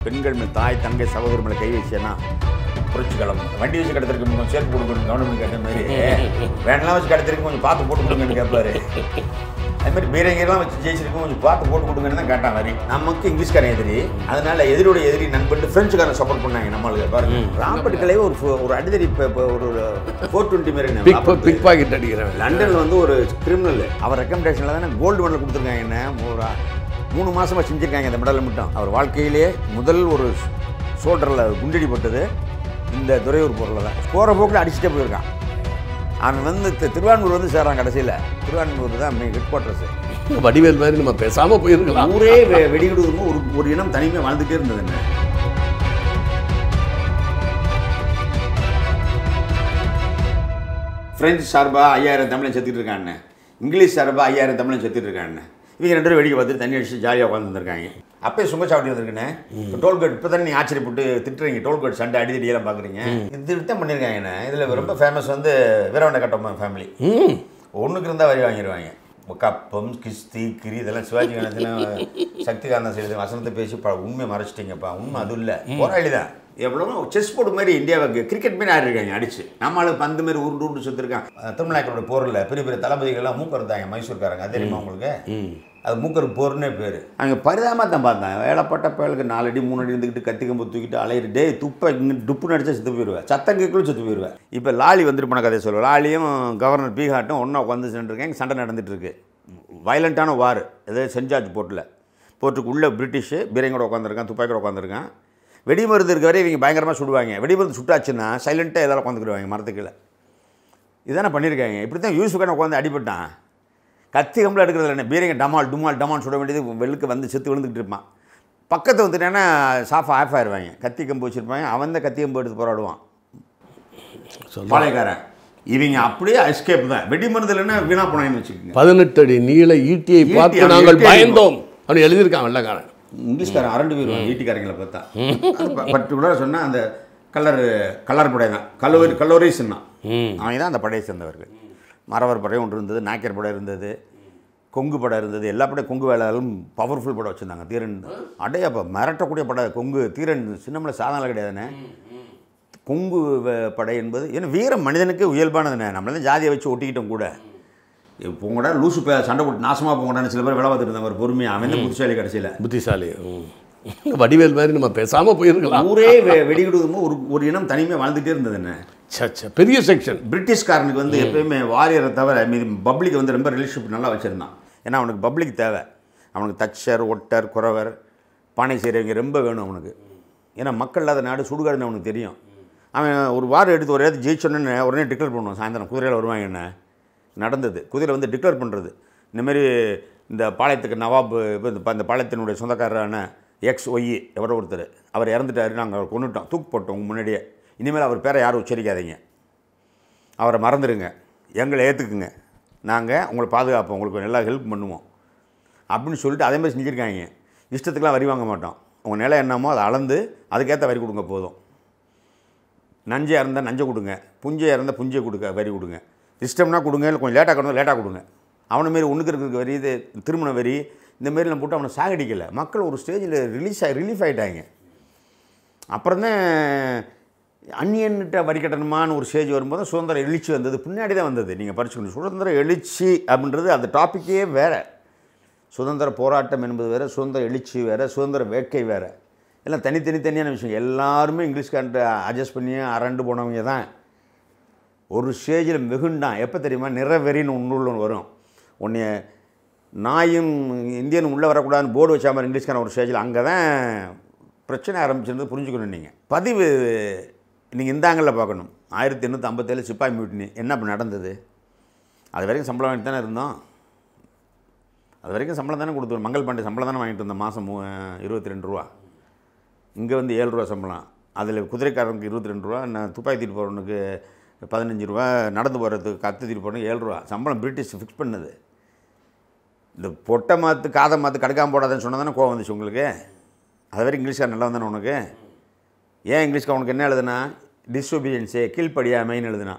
பெண்கள் மேல் தாய் தங்கை சகோதரர் மேலே கை வச்சேன்னா புரட்சி கிளம்பும் வண்டி வச்சு கடத்திருக்கு கொஞ்சம் சேர்த்து கொடுக்கணும் கவர்மெண்ட் கேட்ட மாதிரி வேணெல்லாம் வச்சு கடத்திருக்கு கொஞ்சம் பார்த்து போட்டு கொடுங்கன்னு கேட்பாரு அது மாதிரி பீரங்கிலாம் வச்சு ஜெயிச்சிருக்கோம் கொஞ்சம் பார்த்து போட்டு கொடுங்கன்னு தான் கேட்டான் வரி நமக்கு இங்கிலீஷ்காரன் எதிரி அதனால எதிரோட எதிரி நண்பன் ஃப்ரெஞ்சுக்காரன் சப்போர்ட் பண்ணாங்க நம்மளுக்கு பாருங்க ராம்பர்ட் கலையே ஒரு ஃபோ- ஒரு அடிதடி இப்போ இப்போ ஒரு ஃபோர் டுவெண்ட்டி மாரி பிக் பிக் பாக்கெட் அடிக்கிறவன் லண்டன்ல வந்து ஒரு கிரிமினல் அவர் ரெக்கமெண்டேஷனில் தானே கோல்டு மெடல் கொடுத்துருக்காங்க என்ன ஒரு மூணு மாசமா செஞ்சுருக்காங்க இந்த மெடலை மட்டும் அவர் வாழ்க்கையிலே முதல் ஒரு சோல்டரில் குண்டடி பட்டது இந்த துறையூர் பொருளில் தான் போகிற போக்கில் அடிச்சுட்டே போயிருக்கான் அவன் வந்து தி- திருவான்மூர் வந்து சேர்றான் கடைசியில் திருவான்மூர் தான் ஹெட் குவார்ட்டர்ஸ் வடிவேல் மாதிரி நம்ம பேசாம போயிருக்கலாம் ஊரே வெ- வெடிகுடுதுமோ ஒரு ஒரு இனம் தனிமையாக வாழ்ந்துட்டே இருந்தது என்ன பிரெஞ்சு சார்பாக ஐயாயிரம் தமிழன் செத்துட்டு இருக்கான்னு இங்கிலீஷ் சார்பாக ஐயாயிரம் தமிழன் செத்துட்டு இருக்கான்னு இவங்க ரெண்டு பேரும் வேடிக்கை பார்த்துட்டு தண்ணி அடிச்சு ஜாலியாக உட்காந்துருக்காங்க அப்பயே சுங்கச்சாவடி வந்திருக்குண்ணே இப்போ டோல்கேட் இப்போ தானே நீ ஆச்சரியப்பட்டு திட்டுறீங்க டோல்கேட் சண்டை அடிதடியெல்லாம் பார்க்குறீங்க இது தான் பண்ணியிருக்காங்கண்ணே இதில் ரொம்ப ஃபேமஸ் வந்து வீரவண்ட கட்டம்மா ஃபேமிலி ம் ஒன்றுக்கு இருந்தால் வரி வாங்கிடுவாங்க கப்பம் கிஸ்தி கிரி இதெல்லாம் சிவாஜி கணேசன் சக்திகாந்தன் செய்து வசனத்தை பேசி ப உண்மையை மறைச்சிட்டிங்கப்பா உண்மை அது இல்லை போராளி தான் எவ்வளோ செஸ் போர்டு மாதிரி இந்தியாவுக்கு கிரிக்கெட் மாதிரி ஆடிருக்காங்க அடிச்சு நம்மளுக்கு பந்து மாதிரி உருண்டு உருண்டு சுற்றிருக்கான் திருமலாக்கரோட போரில் பெரிய பெரிய தளபதிகள்லாம் மூக்க இருந்தாங்க மைசூர்காரங்க அது தெரியுமா உங்களுக்கு அது மூக்கர் போர்னே பேர் அங்கே பரிதாபமாக தான் பார்த்தேன் வேலைப்பட்ட பயலுக்கு நாலு அடி மூணு அடி இருந்துக்கிட்டு கத்தி கம்பு தூக்கிட்டு அலையிட்டு டேய் துப்ப இங்கே டுப்பு நடிச்சா செத்து போயிடுவேன் சத்தம் கேட்கலும் செத்து போயிடுவேன் இப்போ லாலி வந்துட்டு போன கதையை சொல்லுவேன் லாலியும் கவர்னர் பீகாட்டும் ஒன்றா உட்காந்து சென்றிருக்காங்க சண்டை நடந்துட்டு இருக்கு வயலண்ட்டான வார் எதாவது சென்ட் போர்ட்டில் போர்ட்டுக்கு உள்ள பிரிட்டிஷு பீரங்கோட உட்காந்துருக்கான் துப்பாக்கியோட உட்காந்துருக்கான் வெடிமருந்து இருக்க வரை இவங்க பயங்கரமாக சுடுவாங்க வெடிமருந்து சுட்டாச்சுன்னா சைலண்ட்டாக எல்லாரும் உட்காந்துக்கிடுவாங்க மரத்துக்குள்ள இதானே பண்ணியிருக்காங்க இப்படி தான் யூசுஃபான உட்காந்து அடிபட்டான் கத்தி கம்பளம் எடுக்கிறது இல்லை பீரங்க டமால் டுமால் டமால் சுட வேண்டியது வெளுக்கு வந்து செத்து விழுந்துக்கிட்டு இருப்பான் பக்கத்து வந்துட்டேன்னா சாஃப் ஆஃப் ஆயிடுவாங்க கத்தி கம்பு வச்சுருப்பாங்க அவன் தான் கத்தி கம்பு எடுத்து போராடுவான் சொல்ல பாளையக்காரன் இவங்க அப்படியே எஸ்கேப் தான் வெடி மருந்து இல்லைன்னா வீணா போனாங்கன்னு வச்சுக்கோங்க பதினெட்டு அடி நீள ஈட்டியை ஈட்டி, பார்த்து அவன் நாங்கள் ஈட்டி பயந்தோம் அப்படின்னு எழுதியிருக்கான் வெள்ளக்காரன் இங்கிலீஷ்காரன் அரண்டு போயிடுவான் வீட்டுக்காரங்களை பார்த்தா பர்டிகுலராக சொன்னால் அந்த கலர் கலர் படை தான் கல்லூரி கல்லூரி சின்னம் ம் அவங்க தான் அந்த படையை சேர்ந்தவர்கள் மறவர் படை ஒன்று இருந்தது நாயக்கர் படை இருந்தது கொங்கு படம் இருந்தது எல்லா படம் கொங்கு வேளாலும் பவர்ஃபுல் படம் வச்சுருந்தாங்க தீரன் அடையப்போ மிரட்டக்கூடிய படம் கொங்கு தீரன் சின்னமலை சாதனை கிடையாதுண்ணே கொங்கு வ- படை என்பது ஏன்னா வீரம் மனிதனுக்கு இயல்பானதுண்ணே நம்மள தான் ஜாதியை வச்சு ஒட்டிக்கிட்டோம் கூட இப்போ கூட லூசு பே சண்டை போட்டு நாசமாக போங்கடான்னு சில பேர் வேலை பார்த்துட்டு இருந்தாங்க ஒரு பொறுமையாக அவன் தான் புத்திசாலி கடைசியில் புத்திசாலி ம். வடிவேல் மாதிரி நம்ம பேசாம போயிருக்கலாம் ஊரே வெ- வெடிகுடுமோ ஒரு ஒரு இனம் தனிமையாக வாழ்ந்துகிட்டே இருந்தது என்ன ச்சே, ச்சே, பெரிய செக்ஷன் பிரிட்டிஷ்காரனுக்கு வந்து எப்பயுமே வாரியரை தவிர மீது பப்ளிக் வந்து ரொம்ப ரிலேஷன்ஷிப் நல்லா வச்சுருந்தான் ஏன்னா அவனுக்கு பப்ளிக் தேவை அவனுக்கு தச்சர் ஒட்டர் குறவர் பானை செய்கிறவங்க ரொம்ப வேணும் அவனுக்கு ஏன்னா மக்கள் இல்லாத நாடு சுடுகாடுன்னு அவனுக்கு தெரியும் அவன் ஒரு வாரம் எடுத்து ஒரே ஜெயிச்சோன்னு உடனே டிக்ளேர் பண்ணுவான் சாயந்தரம் குதிரையில் வருவாங்க என்ன நடந்தது குதிரை வந்து டிக்ளேர் பண்ணுறது இந்தமாரி இந்த பாளையத்துக்கு நவாப் இப்போ இந்த இந்த பாளையத்தினுடைய சொந்தக்காரரான எக்ஸ் ஒய் எவரோ ஒருத்தர் அவர் இறந்துட்டாரு நாங்கள் அவரை கொண்டுட்டோம் தூக்கு போட்டோம் உங்க முன்னாடியே இனிமேல் அவர் பேரை யாரும் உச்சரிக்காதீங்க அவரை மறந்துடுங்க எங்களை ஏற்றுக்குங்க நாங்கள் உங்களை பாதுகாப்போம் உங்களுக்கு நல்லா ஹெல்ப் பண்ணுவோம் அப்படின்னு சொல்லிட்டு அதே மாதிரி செஞ்சுருக்காங்க இஷ்டத்துக்குலாம் வரி வாங்க மாட்டோம் உங்கள் நிலை என்னமோ அதை அளந்து அதுக்கேற்ற வரி கொடுங்க போதும் நஞ்சையாக இருந்தால் நஞ்சை கொடுங்க புஞ்சையாக இருந்தால் புஞ்சை கொடுக்க வரி கொடுங்க இஷ்டம்னா கொடுங்க இல்லை கொஞ்சம் லேட்டாக கொடுங்க லேட்டாக கொடுங்க அவனை மாரி ஒன்றுக்கு இருக்கிற வரி இது திருமண வரி இந்த மாரிலாம் போட்டு அவனை சாகடிக்கலை மக்கள் ஒரு ஸ்டேஜில் ரிலீஸ் ஆகி ரிலீஃப் ஆகிட்டாங்க அப்புறம் தான் அந்நியன்கிட்ட வரி கட்டணுமான்னு ஒரு ஸ்டேஜ் வரும்போது சுதந்திர எழுச்சி வந்தது பின்னாடி தான் வந்தது நீங்கள் படிச்சுக்கணும் சுதந்திர எழுச்சி அப்படின்றது அந்த டாப்பிக்கே வேறு சுதந்திர போராட்டம் என்பது வேறு சுதந்திர எழுச்சி வேறு சுதந்திர வேட்கை வேறு எல்லாம் தனித்தனி தனியான விஷயம் எல்லாருமே இங்கிலீஷ்கார்ட்ட அட்ஜஸ்ட் பண்ணி அரண்டு போனவங்க தான் ஒரு ஸ்டேஜில் மிகுண்டான் எப்போ தெரியுமா நிறவெறின்னு ஒன்றுள்ள ஒன்று வரும் உன்னைய நாயும் இந்தியனும் உள்ளே வரக்கூடாதுன்னு போர்டு வச்ச மாதிரி இங்கிலீஷ்காரன் ஒரு ஸ்டேஜில் அங்கே தான் பிரச்சனை ஆரம்பிச்சிருந்து புரிஞ்சுக்கணும் நீங்கள் பதிவு நீங்கள் இந்தாங்களில் பார்க்கணும் ஆயிரத்தி எண்ணூற்றி ஐம்பத்தேழு சிப்பாய் மியூட்டினி என்ன அப்போ நடந்தது அது வரைக்கும் சம்பளம் வாங்கிட்டு தானே இருந்தோம் அது வரைக்கும் சம்பளம் தானே கொடுத்தோம் மங்கள் பாண்டே சம்பளம் தானே வாங்கிட்டு இருந்தோம் மாதம் மூ இருபத்தி ரெண்டு ரூபா இங்கே வந்து ஏழு ரூபா சம்பளம் அதில் குதிரைக்காரனுக்கு இருபத்தி ரெண்டு ரூபா நான் துப்பாக்கி தூக்கிட்டு போகிறவனுக்கு பதினஞ்சு ரூபா நடந்து போகிறதுக்கு கத்து தூக்கிட்டு போகிறவனுக்கு ஏழு ரூபா சம்பளம் பிரிட்டிஷ் ஃபிக்ஸ் பண்ணது இந்த பொட்டை மாற்று காதை மாற்று கடுக்காம போடாதுன்னு சொன்னால் தானே கோவம் வந்துச்சு உங்களுக்கு அது வரைக்கும் இங்கிலீஷ்கார நல்லா வந்தானே உனக்கு ஏன் இங்கிலீஷ்க்கு அவனுக்கு என்ன எழுதுனா டிஸ்ஒபீடியன்ஸு கீழ்ப்படியாமைன்னு எழுதுனா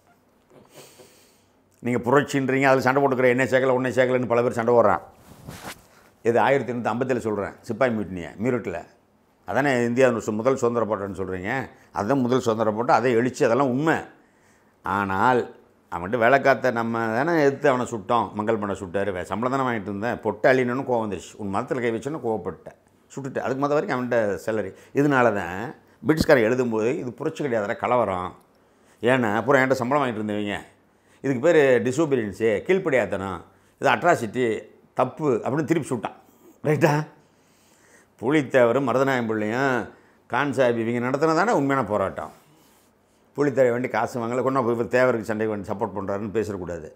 நீங்கள் புரட்சின்றீங்க அதில் சண்டை போட்டுக்கிற என்ன சேர்க்கல உன்னை சேர்க்கலன்னு பல பேர் சண்டை போடுறான் இது ஆயிரத்தி எண்ணூற்றி ஐம்பத்தில் சொல்கிறேன் சிப்பாய் மியூட்டினியை மீரட்டில் அதானே இந்தியா சு- முதல் சுதந்திர போராட்டம்னு சொல்கிறீங்க அதுதான் முதல் சுதந்திர போராட்டம் அதை எழுச்சி அதெல்லாம் உண்மை ஆனால் அவன்கிட்ட வேலை காத்த நம்ம தானே எடுத்து அவனை சுட்டோம் மங்கள் பண்ண சுட்டார் வே- சம்பளம் தானே வாங்கிட்டு இருந்தேன் பொட்டு அழினு கோவம் வந்துருச்சு உன் மதத்தில் கை வச்சோன்னு கோவப்பட்டேன் சுட்டுட்டு அதுக்கு மொதல் வரைக்கும் அவன்கிட்ட சேலரி இதனால தான் பிரிட்டிஷ்காரன் எழுதும்போது இது புரட்சி கிடையாதுல கலவரம் ஏன்னா அப்புறம் என்கிட்ட சம்பளம் வாங்கிட்டு இருந்தவங்க இதுக்கு பேர் டிசோபீரியன்ஸு கீழ்ப்படியாத்தனம் இது அட்ராசிட்டி தப்பு அப்படின்னு திருப்பி சுட்டான் ரைட்டா புலித்தேவரும் மருதநாயம் பிள்ளையும் கான் சாஹிப் இவங்க நடத்தின தானே உண்மையான போராட்டம் புலித்தேவை வேண்டி காசு வாங்கல கொண்டா போய் இவர் தேவருக்கு சண்டைக்கு வேண்டி சப்போர்ட் பண்ணுறாருன்னு பேசக்கூடாது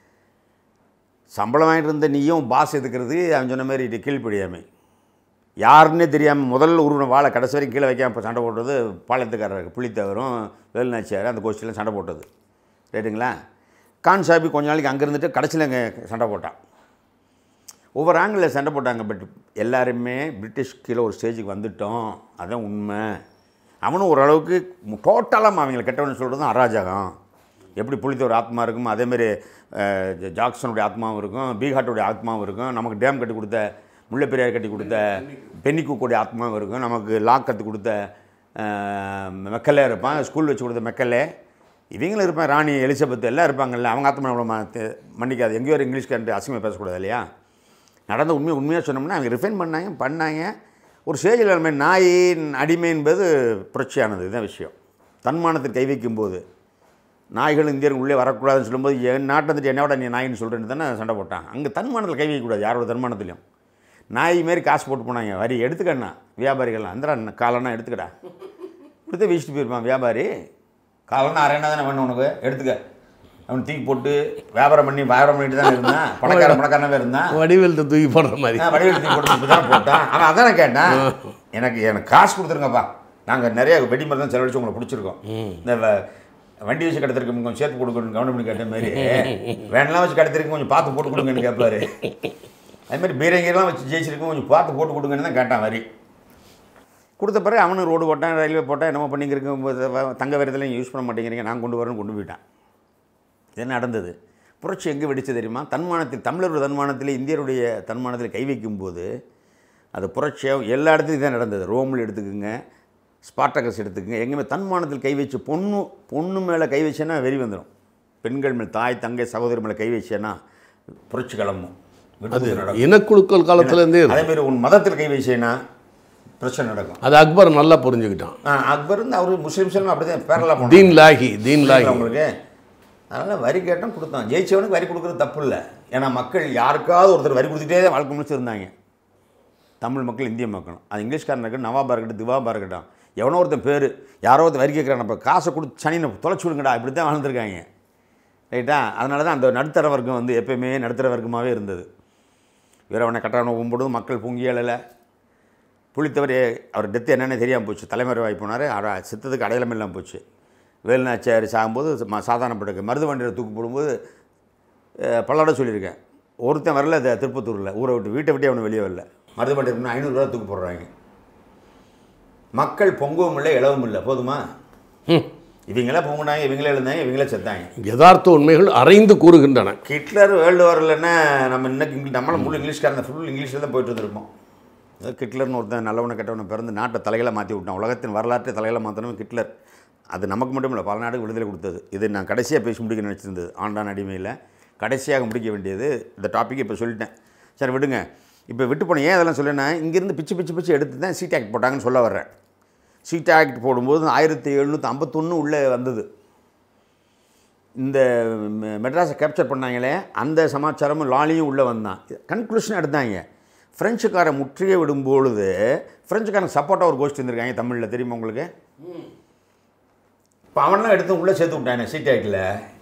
சம்பளம் வாங்கிட்டு இருந்த நீயும் பாஸ் எதுக்கிறது அவன் சொன்ன மாதிரி இது கீழ்ப்படியாமை யாருன்னே தெரியாமல் முதல்ல உருவன வாழை கடைசி வரைக்கும் கீழே வைக்காம இப்போ சண்டை போட்டது பாளையத்துக்காரர் புலித்தேவரும் வேலுநாச்சியார் அந்த கோஷ்டியில் சண்டை போட்டது ரைட்டுங்களா கான் சாஹிப் கொஞ்ச நாளைக்கு அங்கே இருந்துட்டு கடைசியில் அங்கே சண்டை போட்டான் ஒவ்வொரு ஆங்கிளில் சண்டை போட்டாங்க பட் எல்லாருமே பிரிட்டிஷ் கீழே ஒரு ஸ்டேஜுக்கு வந்துட்டோம் அதான் உண்மை அவனும் ஓரளவுக்கு டோட்டலாக அவங்களை கெட்டவனு சொல்கிறது அராஜகம் எப்படி புளித்தோட ஆத்மா இருக்கும் அதேமாரி அஹ், ஜாக்சனுடைய ஆத்மாவும் இருக்கும் பீகாட்டுடைய ஆத்மாவும் இருக்கும் நமக்கு டேம் கட்டி கொடுத்த முல்லைப்பெரியார் கட்டி கொடுத்த பென்னிக்குக்கூடிய ஆத்மாவும் இருக்கும் நமக்கு லாக் கற்று கொடுத்த அஹ், மெக்கலே இருப்பான் ஸ்கூல் வச்சு கொடுத்த மெக்கலே இவங்களும் இருப்பான் ராணி எலிசபெத் எல்லாம் இருப்பாங்கல்ல அவங்க ஆத்மா நம்மளை ம- தெ- மன்னிக்காது எங்கேயோ ஒரு இங்கிலீஷ் கண்டு அசிங்கமாக பேசக்கூடாது இல்லையா நடந்த உண்மை உண்மையாக சொன்னோம்னா அவங்க ரிஃபைன் பண்ணாங்க பண்ணாங்க ஒரு ஸ்டேஜில் நம்ம நாய் அடிமை என்பது புரட்சியானது இதுதான் விஷயம் தன்மானத்தில் கை வைக்கும்போது நாய்கள் இந்தியர்கள் உள்ளே வரக்கூடாதுன்னு சொல்லும்போது என் நாட்டை வந்துட்டு என்னோட நீ நாயின்னு சொல்கிறேன்னு தானே சண்டை போட்டான் அங்கே தன்மானத்தில் கை வைக்கக்கூடாது யாரோட தன்மானத்திலையும் நாய் மாரி காசு போட்டு போனாங்க வரி எடுத்துக்கண்ணா வியாபாரிகள்லாம் அந்த காலன்னா எடுத்துக்கடா கொடுத்து வீசிட்டு போயிருப்பான் வியாபாரி காலன்னா அரைனா தானே வேணும் உனக்கு எடுத்துக்க அவன் தூக்கி போட்டு வியாபாரம் பண்ணி வியாபாரம் பண்ணிட்டு தான் இருந்தான் பணக்காரன் பணக்காரனாவே இருந்தான் வடிவேல்கிட்ட தூக்கி போடுற மாதிரி ஆ, வடிவேலு தூக்கி போட்டு இப்படி தானே போட்டான் அவன் அதான் நான் கேட்டேன் எனக்கு எனக்கு காசு கொடுத்துருங்கப்பா நாங்கள் நிறைய வெடி மருந்து செலவழிச்சு உங்களை பிடிச்சிருக்கோம் இந்த வ- வண்டி வச்சு கடத்திருக்கு கொஞ்சம் சேர்த்து போட்டுக்கணும் கவனம் பண்ணி கேட்ட மாதிரி வேணெல்லாம் வச்சு கடத்திருக்கு கொஞ்சம் பார்த்து போட்டு கொடுங்கன்னு கேட்பாரு அது மாதிரி பீரங்கிலாம் வச்சு ஜெயிச்சிருக்கோம் கொஞ்சம் பார்த்து போட்டு கொடுங்கன்னு தான் கேட்டான் வரி கொடுத்த பிறகு அவனு ரோடு போட்டான் ரயில்வே போட்டான் என்னமோ பண்ணிங்கிறீங்க தங்க விரதலையும் யூஸ் பண்ண மாட்டேங்கிறீங்க நான் கொண்டு வரேன்னு கொண்டு போயிட்டான் இது நடந்தது புரட்சி எங்கே வெடிச்சு தெரியுமா தன்மானத்தில் தமிழருடைய தன்மானத்தில் இந்தியருடைய தன்மானத்தில் கை வைக்கும்போது அது புரட்சியாக எல்லா இடத்துலையும் தான் நடந்தது ரோமில் எடுத்துக்கோங்க ஸ்பாட்டகஸ் எடுத்துக்கோங்க எங்கேயுமே தன்மானத்தில் கை வச்சு பொண்ணு பொண்ணு மேலே கை வச்சேன்னா வெறி வந்துடும் பெண்கள் மேல் தாய் தங்கை சகோதரி மேலே கை வச்சேன்னா புரட்சி கிளம்பும் விடுதலை நடக்கும் இனக்குழுக்கள் காலத்துலேருந்தே அதே மாதிரி உன் மதத்தில் கை வச்சேன்னா பிரச்சனை நடக்கும் அது அக்பர் நல்லா புரிஞ்சுக்கிட்டான் ஆ, அக்பர் வந்து அவர் முஸ்லீம்ஸ் எல்லாம் அப்படி தான் பேரலாக போனாங்க தீன் லாஹி தீன் லாஹி உங்களுக்கு அதனால் வரி கேட்டோம் கொடுத்தோம் ஜெயிச்சவனுக்கு வரி கொடுக்குறது தப்பு இல்லை ஏன்னா மக்கள் யாருக்காவது ஒருத்தர் வரி கொடுத்துட்டே தான் வாழ்க்கை முடிச்சு இருந்தாங்க தமிழ் மக்கள் இந்திய மக்களும் அது இங்கிலீஷ்காரன் இருக்கட்டும் நவாபா இருக்கட்டும் திவாபா இருக்கட்டும் எவனோ ஒருத்தன் பேர் யாரோ ஒருத்தர் வரி கேட்குறான் நம்ம காசை கொடுத்து சனினை தொலைச்சி விடுங்கடா இப்படி தான் வாழ்ந்துருக்காங்க ரைட்டா அதனால தான் அந்த நடுத்தர வர்க்கம் வந்து எப்பயுமே நடுத்தர வர்க்கமாகவே இருந்தது வீரவனை கட்டணம் போகும்போது மக்கள் பொங்கி எழலை புளித்தவர் அவர் டெத்து என்னென்னு தெரியாமல் போச்சு தலைமறைவாகி போனார் அவர் சித்தத்துக்கு அடையாளம் இல்லாமல் போச்சு வேலுநாச்சியார் சாகும்போது ம- சாதாரணப்பட்டிருக்கு மருது வண்டியில் தூக்கு போடும்போது அஹ், பல்லோட சொல்லியிருக்கேன் ஒருத்தன் வரல அது திருப்பத்தூரில் ஊரை விட்டு வீட்டை விட்டு அவனை வெளியே வரல மருது வண்டி இருக்குன்னா ஐநூறுரூவா தூக்கு போடுறாங்க மக்கள் பொங்கவும் இல்லை இளவும் இல்லை போதுமா ம். இவங்களே பொங்குனாங்க இவங்களே எழுந்தாங்க இவங்களே செத்தாங்க யதார்த்த உண்மைகள் அரைந்து கூறுகின்றன ஹிட்லர் வேர்ல்டு வாரில்னா நம்ம இன்னைக்கு இங்கிலீஷ் நம்மள முழு இங்கிலீஷ்காரன் ஃபுல் இங்கிலீஷில் தான் போயிட்டு இருந்திருப்போம் ஏதோ ஹிட்லர்னு ஒருத்தன் நல்லவனை கெட்டவனை பிறந்து நாட்டை தலைகளை மாற்றி விட்டான் உலகத்தின் வரலாற்றை தலைகளை மாற்றணும் ஹிட்லர் அது நமக்கு மட்டும் இல்லை பல நாடுக்கு விடுதலை கொடுத்தது இது நான் கடைசியாக பேசி முடிக்க நினச்சிருந்தது ஆண்டான் அடிமையில் கடைசியாக முடிக்க வேண்டியது இந்த டாபிக் இப்போ சொல்லிட்டேன் சரி விடுங்க இப்போ விட்டு போன ஏன் அதெல்லாம் சொல்லேன்னா இங்கேருந்து பிச்சு பிச்சு பிச்சு எடுத்து தான் சீட் ஆக்ட் போட்டாங்கன்னு சொல்ல வர்றேன் சீட் ஆக்ட் போடும்போது ஆயிரத்தி எழுநூற்றி ஐம்பத்தொன்று உள்ளே வந்தது இந்த மெ- மெட்ராஸை கேப்சர் பண்ணாங்களே அந்த சமாச்சாரமும் லாலியும் உள்ளே வந்தான் கன்க்ளூஷன் எடுத்தாங்க ஃப்ரெஞ்சுக்காரன் முற்றுகை விடும்பொழுது ஃப்ரெஞ்சுக்காரன் சப்போர்ட்டாக ஒரு கோஷ்டி இருந்திருக்காங்க தமிழில் தெரியுமா உங்களுக்கு இப்போ அவன்லாம் எடுத்து உள்ளே சேர்த்து விட்டானே சீட் ஆக்டில்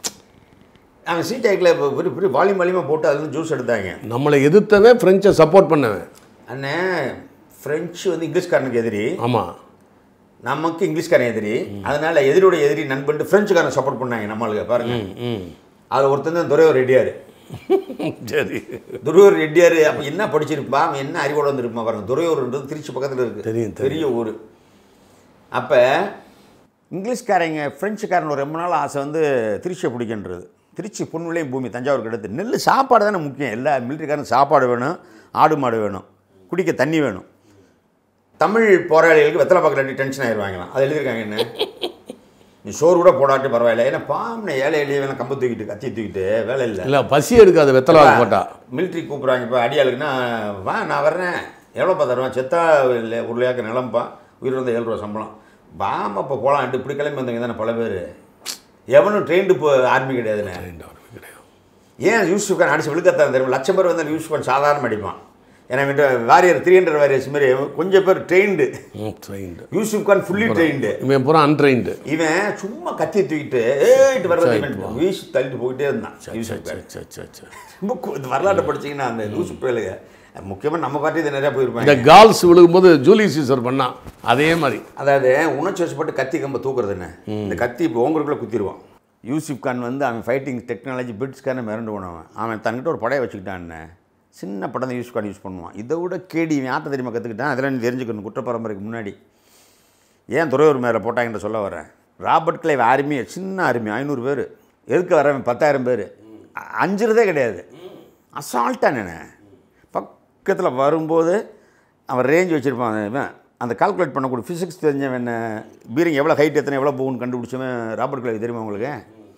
அவன் சீட் ஆக்டில் பெரிய பெரிய வால்யூம் வால்யூமாக போட்டு அதுலேருந்து ஜூஸ் எடுத்தாங்க நம்மளை எதிர்த்தவன் ஃப்ரெஞ்சை சப்போர்ட் பண்ணவன் அண்ணே ஃப்ரெஞ்சு வந்து இங்கிலீஷ்காரனுக்கு எதிரி ஆமாம் நமக்கு இங்கிலீஷ்காரன் எதிரி அதனால எதிரியோட எதிரி நண்பன் ஃப்ரெஞ்சுக்காரன் சப்போர்ட் பண்ணாங்க நம்மளுக்கு பாருங்க ம் அதில் ஒருத்தன் தான் துரையூர் ரெட்டியார் சரி துரையூர் ரெட்டியார் அப்போ என்ன படிச்சிருப்பா அவன் என்ன அறிவோட வந்திருப்பான் பாருங்க துரையூர்ன்றது திருச்சி பக்கத்தில் இருக்குது தெரியும், தெரியும். பெரிய ஊர் அப்போ இங்கிலீஷ்காரங்க ஃப்ரெஞ்சுக்காரன் ஒரு ரொம்ப நாள் ஆசை வந்து திருச்சியை பிடிக்கின்றது திருச்சி பொன்விளையும் பூமி தஞ்சாவூருக்கு அடுத்து நெல் சாப்பாடு தானே முக்கியம் எல்லா மிலிட்டரிக்காரன் சாப்பாடு வேணும் ஆடு மாடு வேணும் குடிக்க தண்ணி வேணும் தமிழ் போராளிகளுக்கு வெத்தலை பாக்கலாட்டி டென்ஷன் ஆயிடுவாங்களாம் அது எழுதியிருக்காங்க என்ன நீ சோறு கூட போடாட்டி பரவாயில்ல ஏன்னா பாம்பனை ஏழை எளிய கம்பு தூக்கிட்டு கத்தி தூக்கிட்டு வேலை இல்லை இல்லை பசி எடுக்காது வெத்தலை பாக்கு போட்டா மிலிட்ரி கூப்பிட்றாங்க இப்போ அடியாளுக்குன்னா வா நான் வர்றேன் எவ்வளோப்பா தருவேன் செத்தா இல்லை உருளையாக்க நிலம்பா உயிர் வந்து ஏழு ரூபா சம்பளம் வாமா இப்போ போகலாம் இப்படி கிளம்பி வந்தவங்க தானே பல பேர் எவனும் ட்ரெயின்டு இப்போ ஆர்மி கிடையாதுண்ணே கிடையாது ஏன் யூசுஃப் கான் அடிச்சு விழுக்கத்தான் தெரியும் லட்சம் பேர் வந்து யூசுஃப் கான் சாதாரண அடிப்பான் ஏன்னா இவன்ட்ட வாரியர் த்ரீ ஹண்ட்ரட் வாரியர்ஸ் மாதிரி கொஞ்சம் பேர் ட்ரெயின்டு ம் trained Yusuf Khan fully trained இவன் பூரா அன்ட்ரெயின்டு இவன் சும்மா கத்தி தூக்கிட்டு ஏட்டு வர்றது இவன் வீசி தள்ளிட்டு போயிட்டே இருந்தான் யூசுஃப் கான் சரி சரி சரி ரொம்ப கு- இந்த வரலாற்றை படிச்சீங்கன்னா அந்த யூசுப் பேலுங்க முக்கியமாக நம்ம பார்ட்டி இது நிறையா இந்த போயிருப்பாங்க கால்ஸ் விழுகும்போது ஜூலி சீசர் பண்ணான் அதே மாதிரி அதாவது உணர்ச்சி வசப்பட்டு கத்தி கம்ப தூக்குறது என்ன இந்த கத்தி இப்போ ஓங்கருக்குள்ளே குத்திடுவான் யூசுப் கான் வந்து அவன் ஃபைட்டிங் டெக்னாலஜி பிரிட்டிஷ்காரன் மிரண்டு போனவன் அவன் தன்கிட்ட ஒரு படையை வச்சுக்கிட்டான்னு சின்ன படம் தான் யூஸ் கான் யூஸ் பண்ணுவான் இதை விட கேடி இவன் ஆட்ட தெரியுமா கற்றுக்கிட்டான் அதெல்லாம் நீ தெரிஞ்சுக்கணும் குற்ற பரம்பரைக்கு முன்னாடி ஏன் துறையூர் மேலே போட்டாங்கன்னு சொல்ல வரேன் ராபர்ட் கிளைவ் ஆர்மி சின்ன ஆர்மி ஐநூறு பேர் எதுக்கு வரவன் பத்தாயிரம் பேர் அஞ்சுறதே கிடையாது அசால்ட்டானே பக்கத்தில் வரும்போது அவன் ரேஞ்ச் வச்சுருப்பான் இவன் அந்த கால்குலேட் பண்ணக்கூடிய ஃபிசிக்ஸ் தெரிஞ்சவன் என்ன பீரிங் எவ்வளோ ஹைட் எத்தனை எவ்வளோ போகும்னு கண்டுபிடிச்சவன் ராபர்ட் கிளைவ் தெரியுமா உங்களுக்கு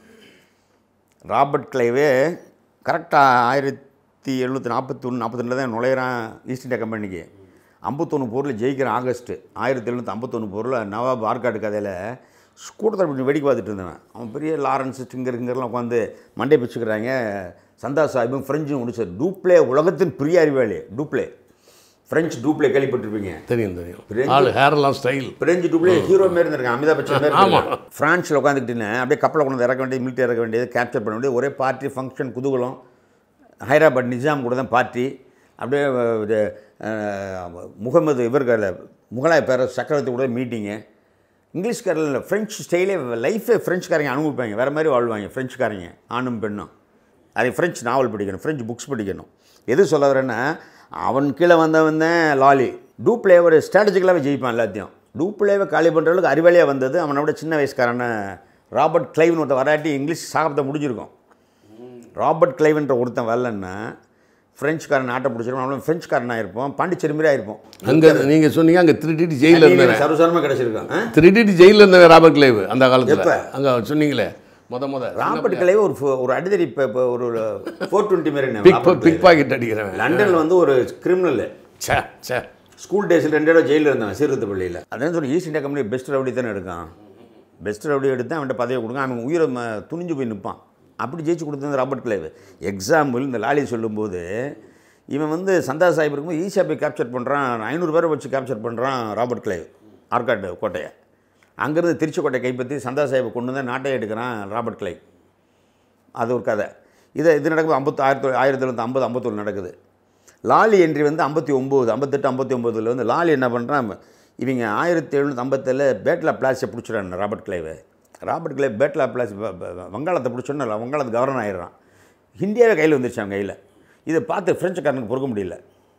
ராபர்ட் கிளைவே கரெக்டாக ஆயிரத்தி எழுநூற்றி நாற்பத்தி ஒன்று நாற்பத்தி தான் நுழையிறான் ஈஸ்ட் இந்தியா கம்பெனிக்கு ஐம்பத்தொன்று போரில் ஜெயிக்கிறான் ஆகஸ்ட் ஆயிரத்தி எழுநூற்றி ஐம்பத்தொன்று போரில் நவாப் ஆர்காடு கதையில் கூட்டத்தில் இப்படி வேடிக்கை பார்த்துட்டு இருந்தவன் அவன் பெரிய லாரன்ஸ் ஸ்டிங்கர் இங்கர்லாம் உட்காந்து மண்டை பிச்சுக்கிறாங்க சந்தா சாஹிபும் ஃப்ரெஞ்சும் முடிச்சார் டூப்ளே உலகத்தின் பெரிய அறிவாளி டூப்ளே ஃப்ரெஞ்சு டூப்ளே கேள்விப்பட்டிருப்பீங்க தெரியும் தெரியும் ஆள் ஹேரெல்லாம் ஸ்டைல் பிரெஞ்சு டூப்ளே ஹீரோ மாரி இருந்திருக்கான் அமிதாப் பச்சன் மாரி ஆமாம் ஃப்ரான்ஸில் உட்காந்துக்கிட்டு அப்படியே கப்பலை கொண்டு வந்து இறக்க வேண்டியது மிலிட்டரி இறக்க வேண்டியது கேப்சர் பண்ண வேண்டியது ஒரே பார்ட்டி ஃபங்க்ஷன் குதூகலம் ஹைதராபாத் நிஜாம் கூட தான் பார்ட்டி அப்படியே அஹ், இது, அஹ், முகமது இவர்கள் முகலாய பேர சக்கரவர்த்தி கூட மீட்டிங்கு இங்கிலீஷ்காரில் ஃப்ரெஞ்சு ஸ்டைலே லைஃபே ஃப்ரெஞ்சுக்காரங்க அனுபவிப்பாங்க வேறு மாதிரி வாழ்வாங்க ஃப்ரெஞ்சுக்காரங்க ஆணும் பெண்ணும் அது ஃப்ரெஞ்சு நாவல் படிக்கணும் ஃப்ரெஞ்சு புக்ஸ் படிக்கணும் எது சொல்ல வரேன்னா அவன் கீழே வந்தவன் தான் லாலி டூப்ளே ஒரு ஸ்ட்ராட்டஜிக்கலாகவே ஜெயிப்பான் எல்லாத்தையும் டூப்ளேவை காலி பண்ணுற அளவுக்கு அறிவாளியாக வந்தது அவனை விட சின்ன வயசுக்காரன ராபர்ட் கிளைவ்னு ஒருத்தன் வராட்டி இங்கிலீஷ் சாகத்தை முடிஞ்சிருக்கும் ராபர்ட் கிளைவ்ன்ற ஒருத்தன் வரலன்னா ஃப்ரெஞ்சுக்காரன் நாட்டை பிடிச்சிருப்போம் அவனும் ஃப்ரெஞ்சுக்காரனாக இருப்போம் பாண்டிச்சேரி மாதிரி ஆயிருப்போம் அங்கே நீங்கள் சொன்னீங்க அங்கே திருட்டிட்டு ஜெயிலில் இருந்தவன் சர்வசாரமாக கிடச்சிருக்கான் ஆ? திருட்டிட்டு ஜெயிலில் இருந்தவன் ராபர்ட் கிளைவ் அந்த காலத்தில் எப்ப? அங்கே சொன்னீங்களே முத முத ராபர்ட் கிளைவ் ஒரு ஃபோ- ஒரு அடிதடி இப்போ இப்போ ஒரு ஃபோர் டுவெண்ட்டி மாரி பிக் பிக் பாக்கெட் அடிக்கிறவன் லண்டனில் வந்து ஒரு கிரிமினல் சே சே ஸ்கூல் டேஸில் ரெண்டு இடம் ஜெயிலில் இருந்தான் சீர்திருத்த பள்ளியில் அதான் சொல்லி East India Company best rowdy தானே எடுக்கான் பெஸ்ட் ரவுடி எடுத்து அவன்கிட்ட பதவி கொடுங்க அவன் உயிரை ம- துணிஞ்சு போய் நிற்பான் அப்படி ஜெயிச்சு கொடுத்தது ராபர்ட் கிளைவ் எக்ஸாம்பிள் இந்த லாலி சொல்லும்போது இவன் வந்து சந்தா சாஹிப் இருக்கும்போது ஈஸியாக போய் கேப்சர் பண்ணுறான் ஐநூறு பேரை வச்சு கேப்சர் பண்ணுறான் ராபர்ட் கிளைவ் ஆர்காட் கோட்டையை அங்கேருந்து திருச்சி கோட்டை கைப்பற்றி சந்தா சாஹிப்பை கொண்டு வந்து நாட்டையே எடுக்கிறான் ராபர்ட் கிளைவ் அது ஒரு கதை இதை இது நடக்குது ஐம்பத்து ஆயிரத்தி தொள்ளாயிரத்தி ஆயிரத்தி தொள்ளாயிரத்தி ஐம்பது ஐம்பத்தொன்று நடக்குது லாலி என்ட்ரி வந்து ஐம்பத்தி ஒம்பது ஐம்பத்தெட்டு ஐம்பத்தி ஒம்போதில் வந்து லாலி என்ன பண்ணுறான் இவங்க ஆயிரத்தி எழுநூற்றி ஐம்பத்தில் பேட்லா பிளாஸை பிடிச்சிடான் ராபர்ட் கிளைவை ராபர்ட் கிளைவ் பேட்லா பிளாஸ் வ- வ- வங்காளத்தை பிடிச்சோன்னு வங்காளத்து கவர்னர் ஆயிடுறான் இந்தியாவே கையில் வந்துருச்சு அவன் கையில் இதை பார்த்து ஃப்ரெஞ்சுக்காரனுக்கு பொறுக்க முடியல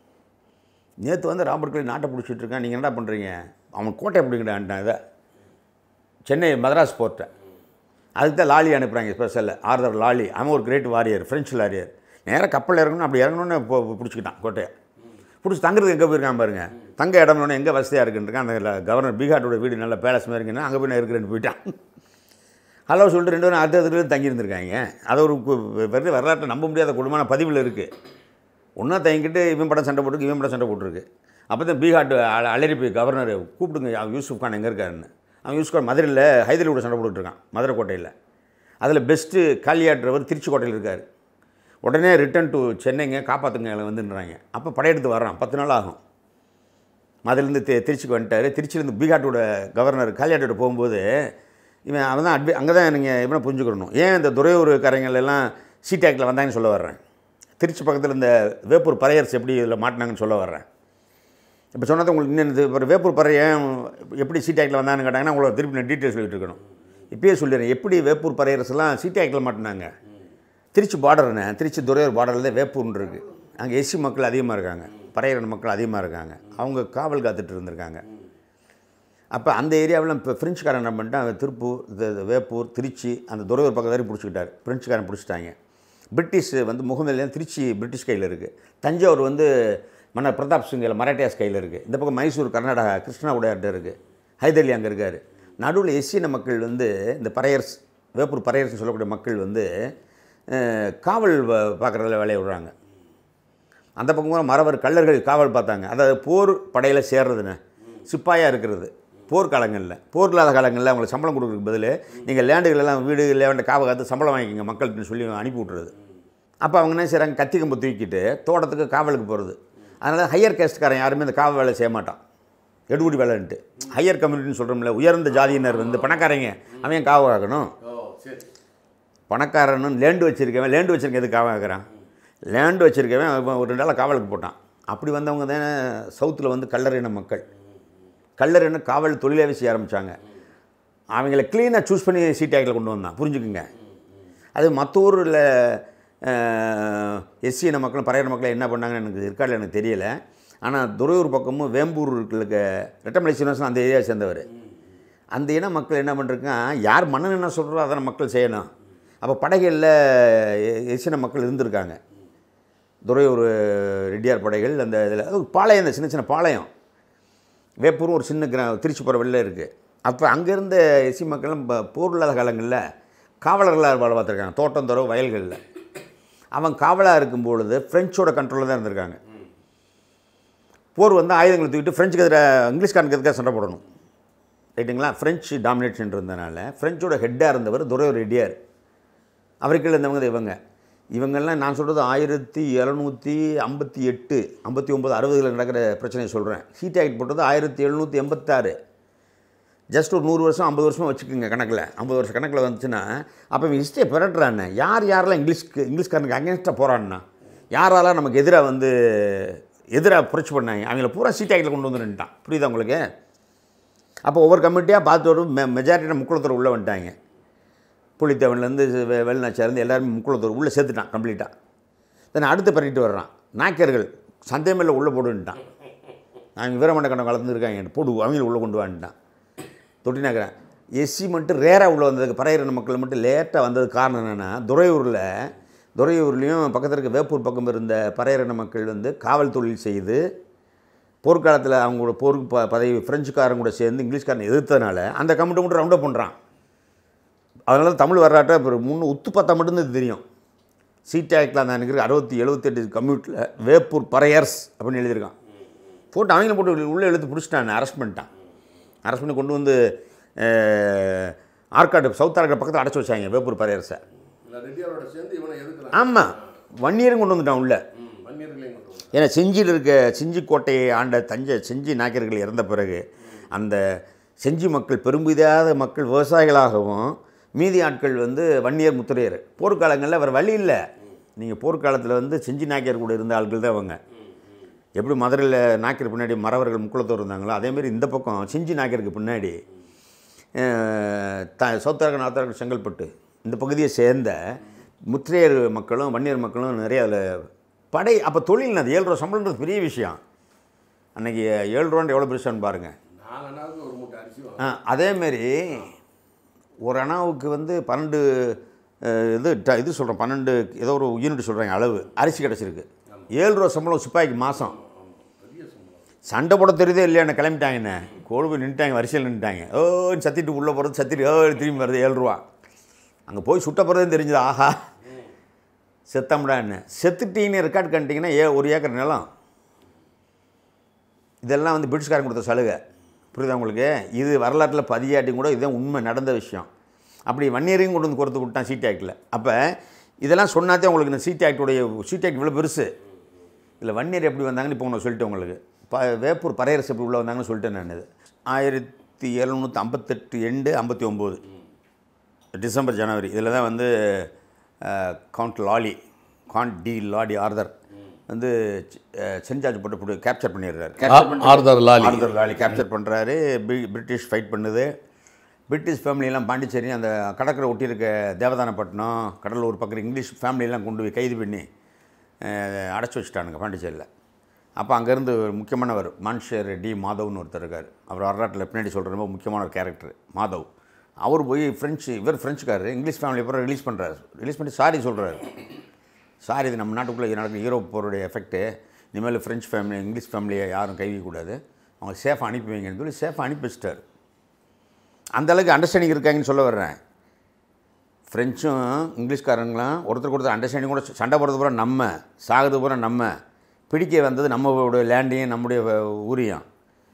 நேற்று வந்து ராபர்ட் கிளைவ் நாட்டை பிடிச்சிட்டு இருக்கான் நீங்கள் என்ன பண்ணுறீங்க அவன் கோட்டையை பிடிக்கிட்டான்ட்டான் இதை சென்னை மதராஸ் போர்ட்டை அதுக்கு தான் லாலி அனுப்புகிறாங்க ஸ்பெஷலில் ஆர்தர் லாலி அவன் ஒரு கிரேட் வாரியர் ஃப்ரெஞ்சு வாரியர் நேராக கப்பல் இறங்கணும் அப்படி இறங்கணுன்னு இப்போ பிடிச்சிக்கிட்டான் கோட்டையை பிடிச்சி தங்குறதுக்கு எங்கே போயிருக்கான் பாருங்க தங்க இடம்னு எங்கே வசதியாக இருக்குன்றிருக்கான் அந்த ல- கவர்னர் பீகாட்டோட வீடு நல்ல பேலஸ் மாதிரி இருக்குன்னா அங்கே போய் நான் இருக்கிறேன்னு போயிட்டான் ஹலோ சொல்லிட்டு ரெண்டு பேரும் அடுத்த இடத்துல தங்கியிருந்திருக்காங்க அது ஒரு கு- வெறும் வரலாற்றை நம்ப முடியாத குடும்பமான பதிவில் இருக்குது ஒன்றா தங்கிட்டு இவன் படம் சண்டை போட்டுருக்கு இவன் படம் சண்டை போட்டிருக்கு அப்போ தான் பீகாட் அல- அலறி போய் கவர்னர் கூப்பிடுங்க அவன் யூசுப் கான் எங்கே இருக்காருன்னு அவன் யூசுப் கான் மதுரையில் ஹைதராபாத் சண்டை போட்டுட்டு இருக்கான் மதுரை கோட்டையில் அதில் பெஸ்ட்டு காளியாட்டுறவர் திருச்சி கோட்டையில் இருக்கார் உடனே ரிட்டர்ன் டு சென்னைங்க காப்பாற்றுங்க எங்களை வந்துன்றாங்க அப்போ படையெடுத்து வர்றான் பத்து நாள் ஆகும் மதுலேருந்து தி திருச்சிக்கு வந்துட்டார் திருச்சியிலேருந்து பீகாட்டோட கவர்னர் காளியாட்டோட போகும்போது இவன் அவன் தான் அட்வி அங்கே தான் நீங்கள் இவனை புரிஞ்சுக்கணும் ஏன் இந்த துறையூர்காரங்கள் எல்லாம் சீட்டாக்கில் வந்தாங்கன்னு சொல்ல வர்றேன் திருச்சி பக்கத்தில் இந்த வேப்பூர் பறையர்ஸ் எப்படி இதில் மாட்டினாங்கன்னு சொல்ல வர்றேன் இப்போ சொன்னது உங்களுக்கு இன்னும் இது ஒரு வேப்பூர் பறை ஏன் எப்படி சீட்டாக்கில் வந்தாங்கன்னு கேட்டாங்கன்னா உங்களை திருப்பி நான் டீட்டெயில் சொல்லிட்டு இருக்கணும் இப்பயே சொல்லிடுறேன் எப்படி வேப்பூர் பறையர்ஸ் எல்லாம் சீட்டாக்கில் மாட்டினாங்க திருச்சி பார்டர்ண்ணே திருச்சி துறையூர் பார்டரில் தான் வேப்பூர்னு இருக்குது அங்கே எஸ்சி மக்கள் அதிகமாக இருக்காங்க பறையர் மக்கள் அதிகமாக இருக்காங்க அவங்க காவல் காத்துட்டு இருந்திருக்காங்க அப்போ அந்த ஏரியாவில் இப்போ ஃப்ரெஞ்சுக்காரன் என்ன பண்ணிட்டான் அவன் திருப்பூர் இது இது வேப்பூர் திருச்சி அந்த துறையூர் பக்கம் வரைக்கும் பிடிச்சிக்கிட்டாரு ஃப்ரெஞ்சுக்காரன் பிடிச்சிட்டாங்க பிரிட்டிஷ் வந்து முகமதுலேயும் திருச்சி பிரிட்டிஷ் கையில் இருக்குது தஞ்சாவூர் வந்து மன்னர் பிரதாப் சிங்கில் மராட்டியாஸ் கையில் இருக்குது இந்த பக்கம் மைசூர் கர்நாடகா கிருஷ்ணா உடையார்ட்ட இருக்குது ஹைதர்லி அங்கே இருக்கார் நடுவில் எஸ்சின மக்கள் வந்து இந்த பறையர்ஸ் வேப்பூர் பறையர்ஸ்னு சொல்லக்கூடிய மக்கள் வந்து அஹ், காவல் பார்க்குறதுல வேலையை விடுறாங்க அந்த பக்கம் கூட மறவர் கள்ளர்கள் காவல் பார்த்தாங்க அதாவது போர் படையில் சேர்றதுன்னு சிப்பாயாக இருக்கிறது போர் காலங்களில் போர் இல்லாத காலங்களில் அவங்களுக்கு சம்பளம் கொடுக்குறதுக்கு பதில் நீங்கள் லேண்டுகளெல்லாம் வீடு லேண்ட காவல் காத்து சம்பளம் வாங்கிக்கோங்க மக்கள்கிட்ட சொல்லி அனுப்பி விட்றது அப்போ அவங்க என்ன செய்கிறாங்க கத்தி கம்பு தூக்கிட்டு தோட்டத்துக்கு காவலுக்கு போகிறது அதனால் ஹையர் கேஸ்ட்காரன் யாருமே இந்த காவல் வேலை செய்ய மாட்டான் எடுபடி வேலைன்ட்டு ஹையர் கம்யூனிட்டின்னு சொல்கிறோம்ல உயர்ந்த ஜாதியினர் வந்து பணக்காரங்க அவன் ஏன் காவல் ஆகணும் ஓ சரி பணக்காரனும் லேண்டு வச்சுருக்கவன் லேண்டு வச்சுருக்க எதுக்கு காவல் ஆகிறான் லேண்டு வச்சுருக்கவன் அவன் ஒரு ரெண்டு நாள் காவலுக்கு போட்டான் அப்படி வந்தவங்க தான் சவுத்தில் வந்து கல்லறின மக்கள் கல்லறின காவல் தொழிலாகவே செய்ய ஆரம்பித்தாங்க அவங்கள க்ளீனாக சூஸ் பண்ணி சீட்டாக்கில் கொண்டு வந்தான் புரிஞ்சுக்குங்க அது மற்ற ஊரில் எஸ்சின மக்களும் பறையர் மக்களும் என்ன பண்ணாங்கன்னு எனக்கு இருக்காடில் எனக்கு தெரியல ஆனால் துறையூர் பக்கமும் வேம்பூர் இருக்க ரெட்டமலை சீனிவாசன் அந்த ஏரியாவை சேர்ந்தவர் அந்த இன மக்கள் என்ன பண்ணுறாங்க யார் மன்னன் என்ன சொல்கிறோ அதை மக்கள் செய்யணும் அப்போ படைகளில் எசின மக்கள் இருந்திருக்காங்க துறையூர் ரெட்டியார் படைகள் அந்த இதில் அது பாளையம் இந்த சின்ன சின்ன பாளையம் வேப்பூரும் ஒரு சின்ன கிரா திருச்சி போகிற வெளில இருக்குது அப்போ அங்கேருந்த எஸ்சி மக்களும் ப- போர் இல்லாத காலங்களில் காவலர்களாக வேலை பார்த்துருக்காங்க தோட்டம் துறவு வயல்களில் அவன் காவலாக இருக்கும் பொழுது ஃப்ரெஞ்சோட கண்ட்ரோலில் தான் இருந்திருக்காங்க போர் வந்து ஆயுதங்களை தூக்கிட்டு ஃப்ரெஞ்சுக்கு எதிராக இங்கிலீஷ்காரனுக்கு எதுக்காக சண்டை போடணும் ரைட்டுங்களா ஃப்ரெஞ்சு டாமினேஷன் இருந்தனால ஃப்ரெஞ்சோட ஹெட்டாக இருந்தவர் துரையூர் ரெட்டியார் அவருக்கு இருந்தவங்க தான் இவங்க இவங்கெல்லாம் நான் சொல்கிறது ஆயிரத்தி எழுநூற்றி ஐம்பத்தி எட்டு ஐம்பத்தி ஒம்பது அறுபதுகளில் நடக்கிற பிரச்சனையை சொல்கிறேன் சீட் ஆக்ட் போட்டது ஆயிரத்தி எழுநூற்றி எண்பத்தாறு ஜஸ்ட் ஒரு நூறு வருஷம் ஐம்பது வருஷமாக வச்சுக்கோங்க கணக்கில் ஐம்பது வருஷம் கணக்கில் வந்துச்சுன்னா அப்போ இவன் ஹிஸ்ட்ரியை பிறட்டுறான்னு யார் யாரெல்லாம் இங்கிலீஷ்க்கு இங்கிலீஷ்காரனுக்கு அகேன்ஸ்டாக போகிறான்னா யாரெல்லாம் நமக்கு எதிராக வந்து எதிராக புரட்சி பண்ணாங்க அவங்கள பூரா சீட் ஆக்டில் கொண்டு வந்துட்டான் புரியுதா உங்களுக்கு அப்போ ஒவ்வொரு கமிட்டியாக பார்த்து ஒரு மெ மெஜாரிட்டியான முக்குளத்தூர் உள்ளே வந்துட்டாங்க புலித்தேவன்லேருந்து வெ- வெளிநாச்சிலேருந்து எல்லாருமே முக்குளத்தூர் உள்ளே சேர்த்துட்டான் கம்ப்ளீட்டாக தென் அடுத்து பண்ணிட்டு வர்றான் நாயக்கர்கள் சந்தேகமில்ல உள்ளே போடுன்ட்டான் அவங்க வீரமண்ட கண்டம் கலந்துருக்காங்க போடு அவங்களும் உள்ளே கொண்டு வந்துட்டான் தொட்டினாக்கிறேன் எஸ்சி மட்டும் ரேராக உள்ளே வந்ததுக்கு பறையிற மக்கள் மட்டும் லேட்டாக வந்தது காரணம் என்னென்னா துறையூரில் துறையூர்லேயும் பக்கத்தில் இருக்க வேப்பூர் பக்கம் இருந்த பறையரின மக்கள் வந்து காவல் தொழில் செய்து போர்க்காலத்தில் அவங்களோட போருக்கு ப பதவி ஃப்ரெஞ்சுக்காரங்க கூட சேர்ந்து இங்கிலீஷ்காரனை எதிர்த்ததுனால அந்த கமிட்டி மட்டும் ரவுண்டப் பண்ணுறான் அதனால தமிழ் வரலாற்றை இப்போ முன்னூ உத்து பார்த்தா மட்டும்தான் இது தெரியும் சீட் ஆக்டில் அந்த எனக்கு அறுபத்தி எழுபத்தெட்டு கம்யூட்டில் வேப்பூர் பறையர்ஸ் அப்படின்னு எழுதியிருக்கான் போட்டு அவங்கள போட்டு உள்ளே எழுத்து பிடிச்சிட்டான் அரெஸ்ட் பண்ணிட்டான் அரெஸ்ட் பண்ணி கொண்டு வந்து அஹ், ஆற்காடு சவுத் ஆற்காடு பக்கத்தில் அடைச்சி வச்சாங்க வேப்பூர் பறையரசை இல்லை ரெட்டியாரோட சேர்ந்து இவனை எதுக்குறான் ஆமாம் வன்னியரும் கொண்டு வந்துட்டான் உள்ள ம் மன்னியர்களையும் கொண்டு வந்தான். ஏன்னா செஞ்சியில் இருக்க செஞ்சி கோட்டையை ஆண்ட தஞ்சை செஞ்சி நாயக்கர்கள் இறந்த பிறகு அந்த செஞ்சி மக்கள் பெரும்பிதாத மக்கள் விவசாயிகளாகவும் மீதி ஆட்கள் வந்து வன்னியர் முத்திரையர் போர்க்காலங்களில் வேறு வழி இல்லை நீங்கள் போர்க்காலத்தில் வந்து செஞ்சி நாயக்கர் கூட இருந்த ஆட்கள் தான் அவங்க எப்படி மதுரையில் நாயக்கர் பின்னாடி மறவர்கள் முக்குளத்தோர் இருந்தாங்களோ அதேமாரி இந்த பக்கம் செஞ்சி நாயக்கருக்கு பின்னாடி அஹ், த சவுத்தார்கன் நாத்தார்கன் செங்கல்பட்டு இந்த பகுதியை சேர்ந்த முத்திரையர் மக்களும் வன்னியர் மக்களும் நிறைய அதில் படை அப்போ தொழில் அது ஏழு ரூபா சம்பளம்ன்றது பெரிய விஷயம் அன்றைக்கி ஏழு ரூபான்னு எவ்வளோ பெருசான்னு பாருங்கள் நாலு அண்ணாவுக்கு ஒரு மூட்டை அரிசி வாங்க ஆ, அதேமாரி ஒரு அணாவுக்கு வந்து பன்னெண்டு அஹ், இது ட- இது சொல்கிறேன் பன்னெண்டு ஏதோ ஒரு யூனிட் சொல்கிறாங்க அளவு அரிசி கிடச்சிருக்கு ஏழு ரூபா சம்பளம் சிப்பாய்க்கு மாதம் பெரிய சம்பளம் சண்டை போட தெரியுதே இல்லையா என்ன கிளம்பிட்டாங்கண்ணே கோழு போய் நின்ட்டாங்க வரிசையில் நின்ட்டாங்க ஓ சத்திட்டு உள்ளே போகிறது சத்திட்டு ஓ திரும்பி வருது ஏழு ரூபா அங்கே போய் சுட்ட போகிறதும் தெரிஞ்சது ஆஹா செத்தம்டான்னு செத்துட்டீங்கன்னு ரெக்கார்ட் பண்ணிட்டீங்கன்னா ஏ ஒரு ஏக்கர் நிலம் இதெல்லாம் வந்து பிரிட்டிஷ்காரங்க கொடுத்த சலுகை புரியுதா உங்களுக்கு இது வரலாற்றில் பதியாட்டி கூட இதுதான் உண்மை நடந்த விஷயம் அப்படி வன்னியரையும் கொண்டு வந்து கொடுத்து விட்டான் சீட் ஆக்டில் அப்போ இதெல்லாம் சொன்னாதே உங்களுக்கு இந்த சீட் ஆக்டுடைய சீட் ஆக்ட் இவ்வளோ பெருசு இல்லை வன்னியர் எப்படி வந்தாங்கன்னு இப்போ ஒன்று சொல்லிட்டேன் உங்களுக்கு ப வேப்பூர் பறையரசு எப்படி உள்ளே வந்தாங்கன்னு சொல்லிட்டேன் நான் இது ஆயிரத்தி எழுநூற்றி ஐம்பத்தெட்டு எண்டு ஐம்பத்தி ஒம்பது டிசம்பர் ஜனவரி இதில் தான் வந்து Count Lally comte de Lally Arthur வந்து சென்ட் போட்டு போட்டு கேப்சர் பண்ணிடுறாரு கேப்சர் பண்ணி Arthur Lally Arthur Lally capture பண்ணுறாரு பிரிட்டிஷ் ஃபைட் பண்ணுது பிரிட்டிஷ் ஃபேமிலியெல்லாம் பாண்டிச்சேரி அந்த கடற்கரை ஒட்டி இருக்க தேவதானப்பட்டினம் கடலூர் பக்கம் இங்கிலீஷ் ஃபேமிலியெல்லாம் கொண்டு போய் கைது பண்ணி அஹ், அடைச்சி வச்சுட்டானுங்க பாண்டிச்சேரியில் அப்போ அங்கேருந்து ஒரு முக்கியமானவர் மான்ஷர் டி மாதவ்னு ஒருத்தர் இருக்கார் அவர் வரலாற்றில் பின்னாடி சொல்கிற ரொம்ப முக்கியமான ஒரு கேரக்டர் மாதவ் அவர் போய் ஃப்ரெஞ்சு இவர் ஃப்ரெஞ்சுக்காரர் இங்கிலீஷ் ஃபேமிலி அப்புறம் ரிலீஸ் பண்ணுறாரு ரிலீஸ் பண்ணி சாரி சொல்கிறாரு சாரி இது நம்ம நாட்டுக்குள்ளே நடக்கிற யூரோப் போருடைய எஃபெக்ட்டு இனிமேல் ஃப்ரெஞ்ச் ஃபேமிலி இங்கிலீஷ் ஃபேமிலியை யாரும் கை வைக்கக்கூடாது அவங்க சேஃபாக அனுப்பி வைங்கன்னு சொல்லி சேஃபாக அனுப்பி வச்சிட்டாரு அந்த அளவுக்கு அண்டர்ஸ்டாண்டிங் இருக்காங்கன்னு சொல்ல வர்றேன் ஃப்ரெஞ்சும் இங்கிலீஷ்காரங்களாம் ஒருத்தருக்கு ஒருத்தர் அண்டர்ஸ்டாண்டிங் கூட சண்டை போடுறது பூரா நம்ம சாகுறது பூரா நம்ம பிடிக்க வந்தது நம்மளுடைய லேண்டையும் நம்முடைய வ- ஊரையும்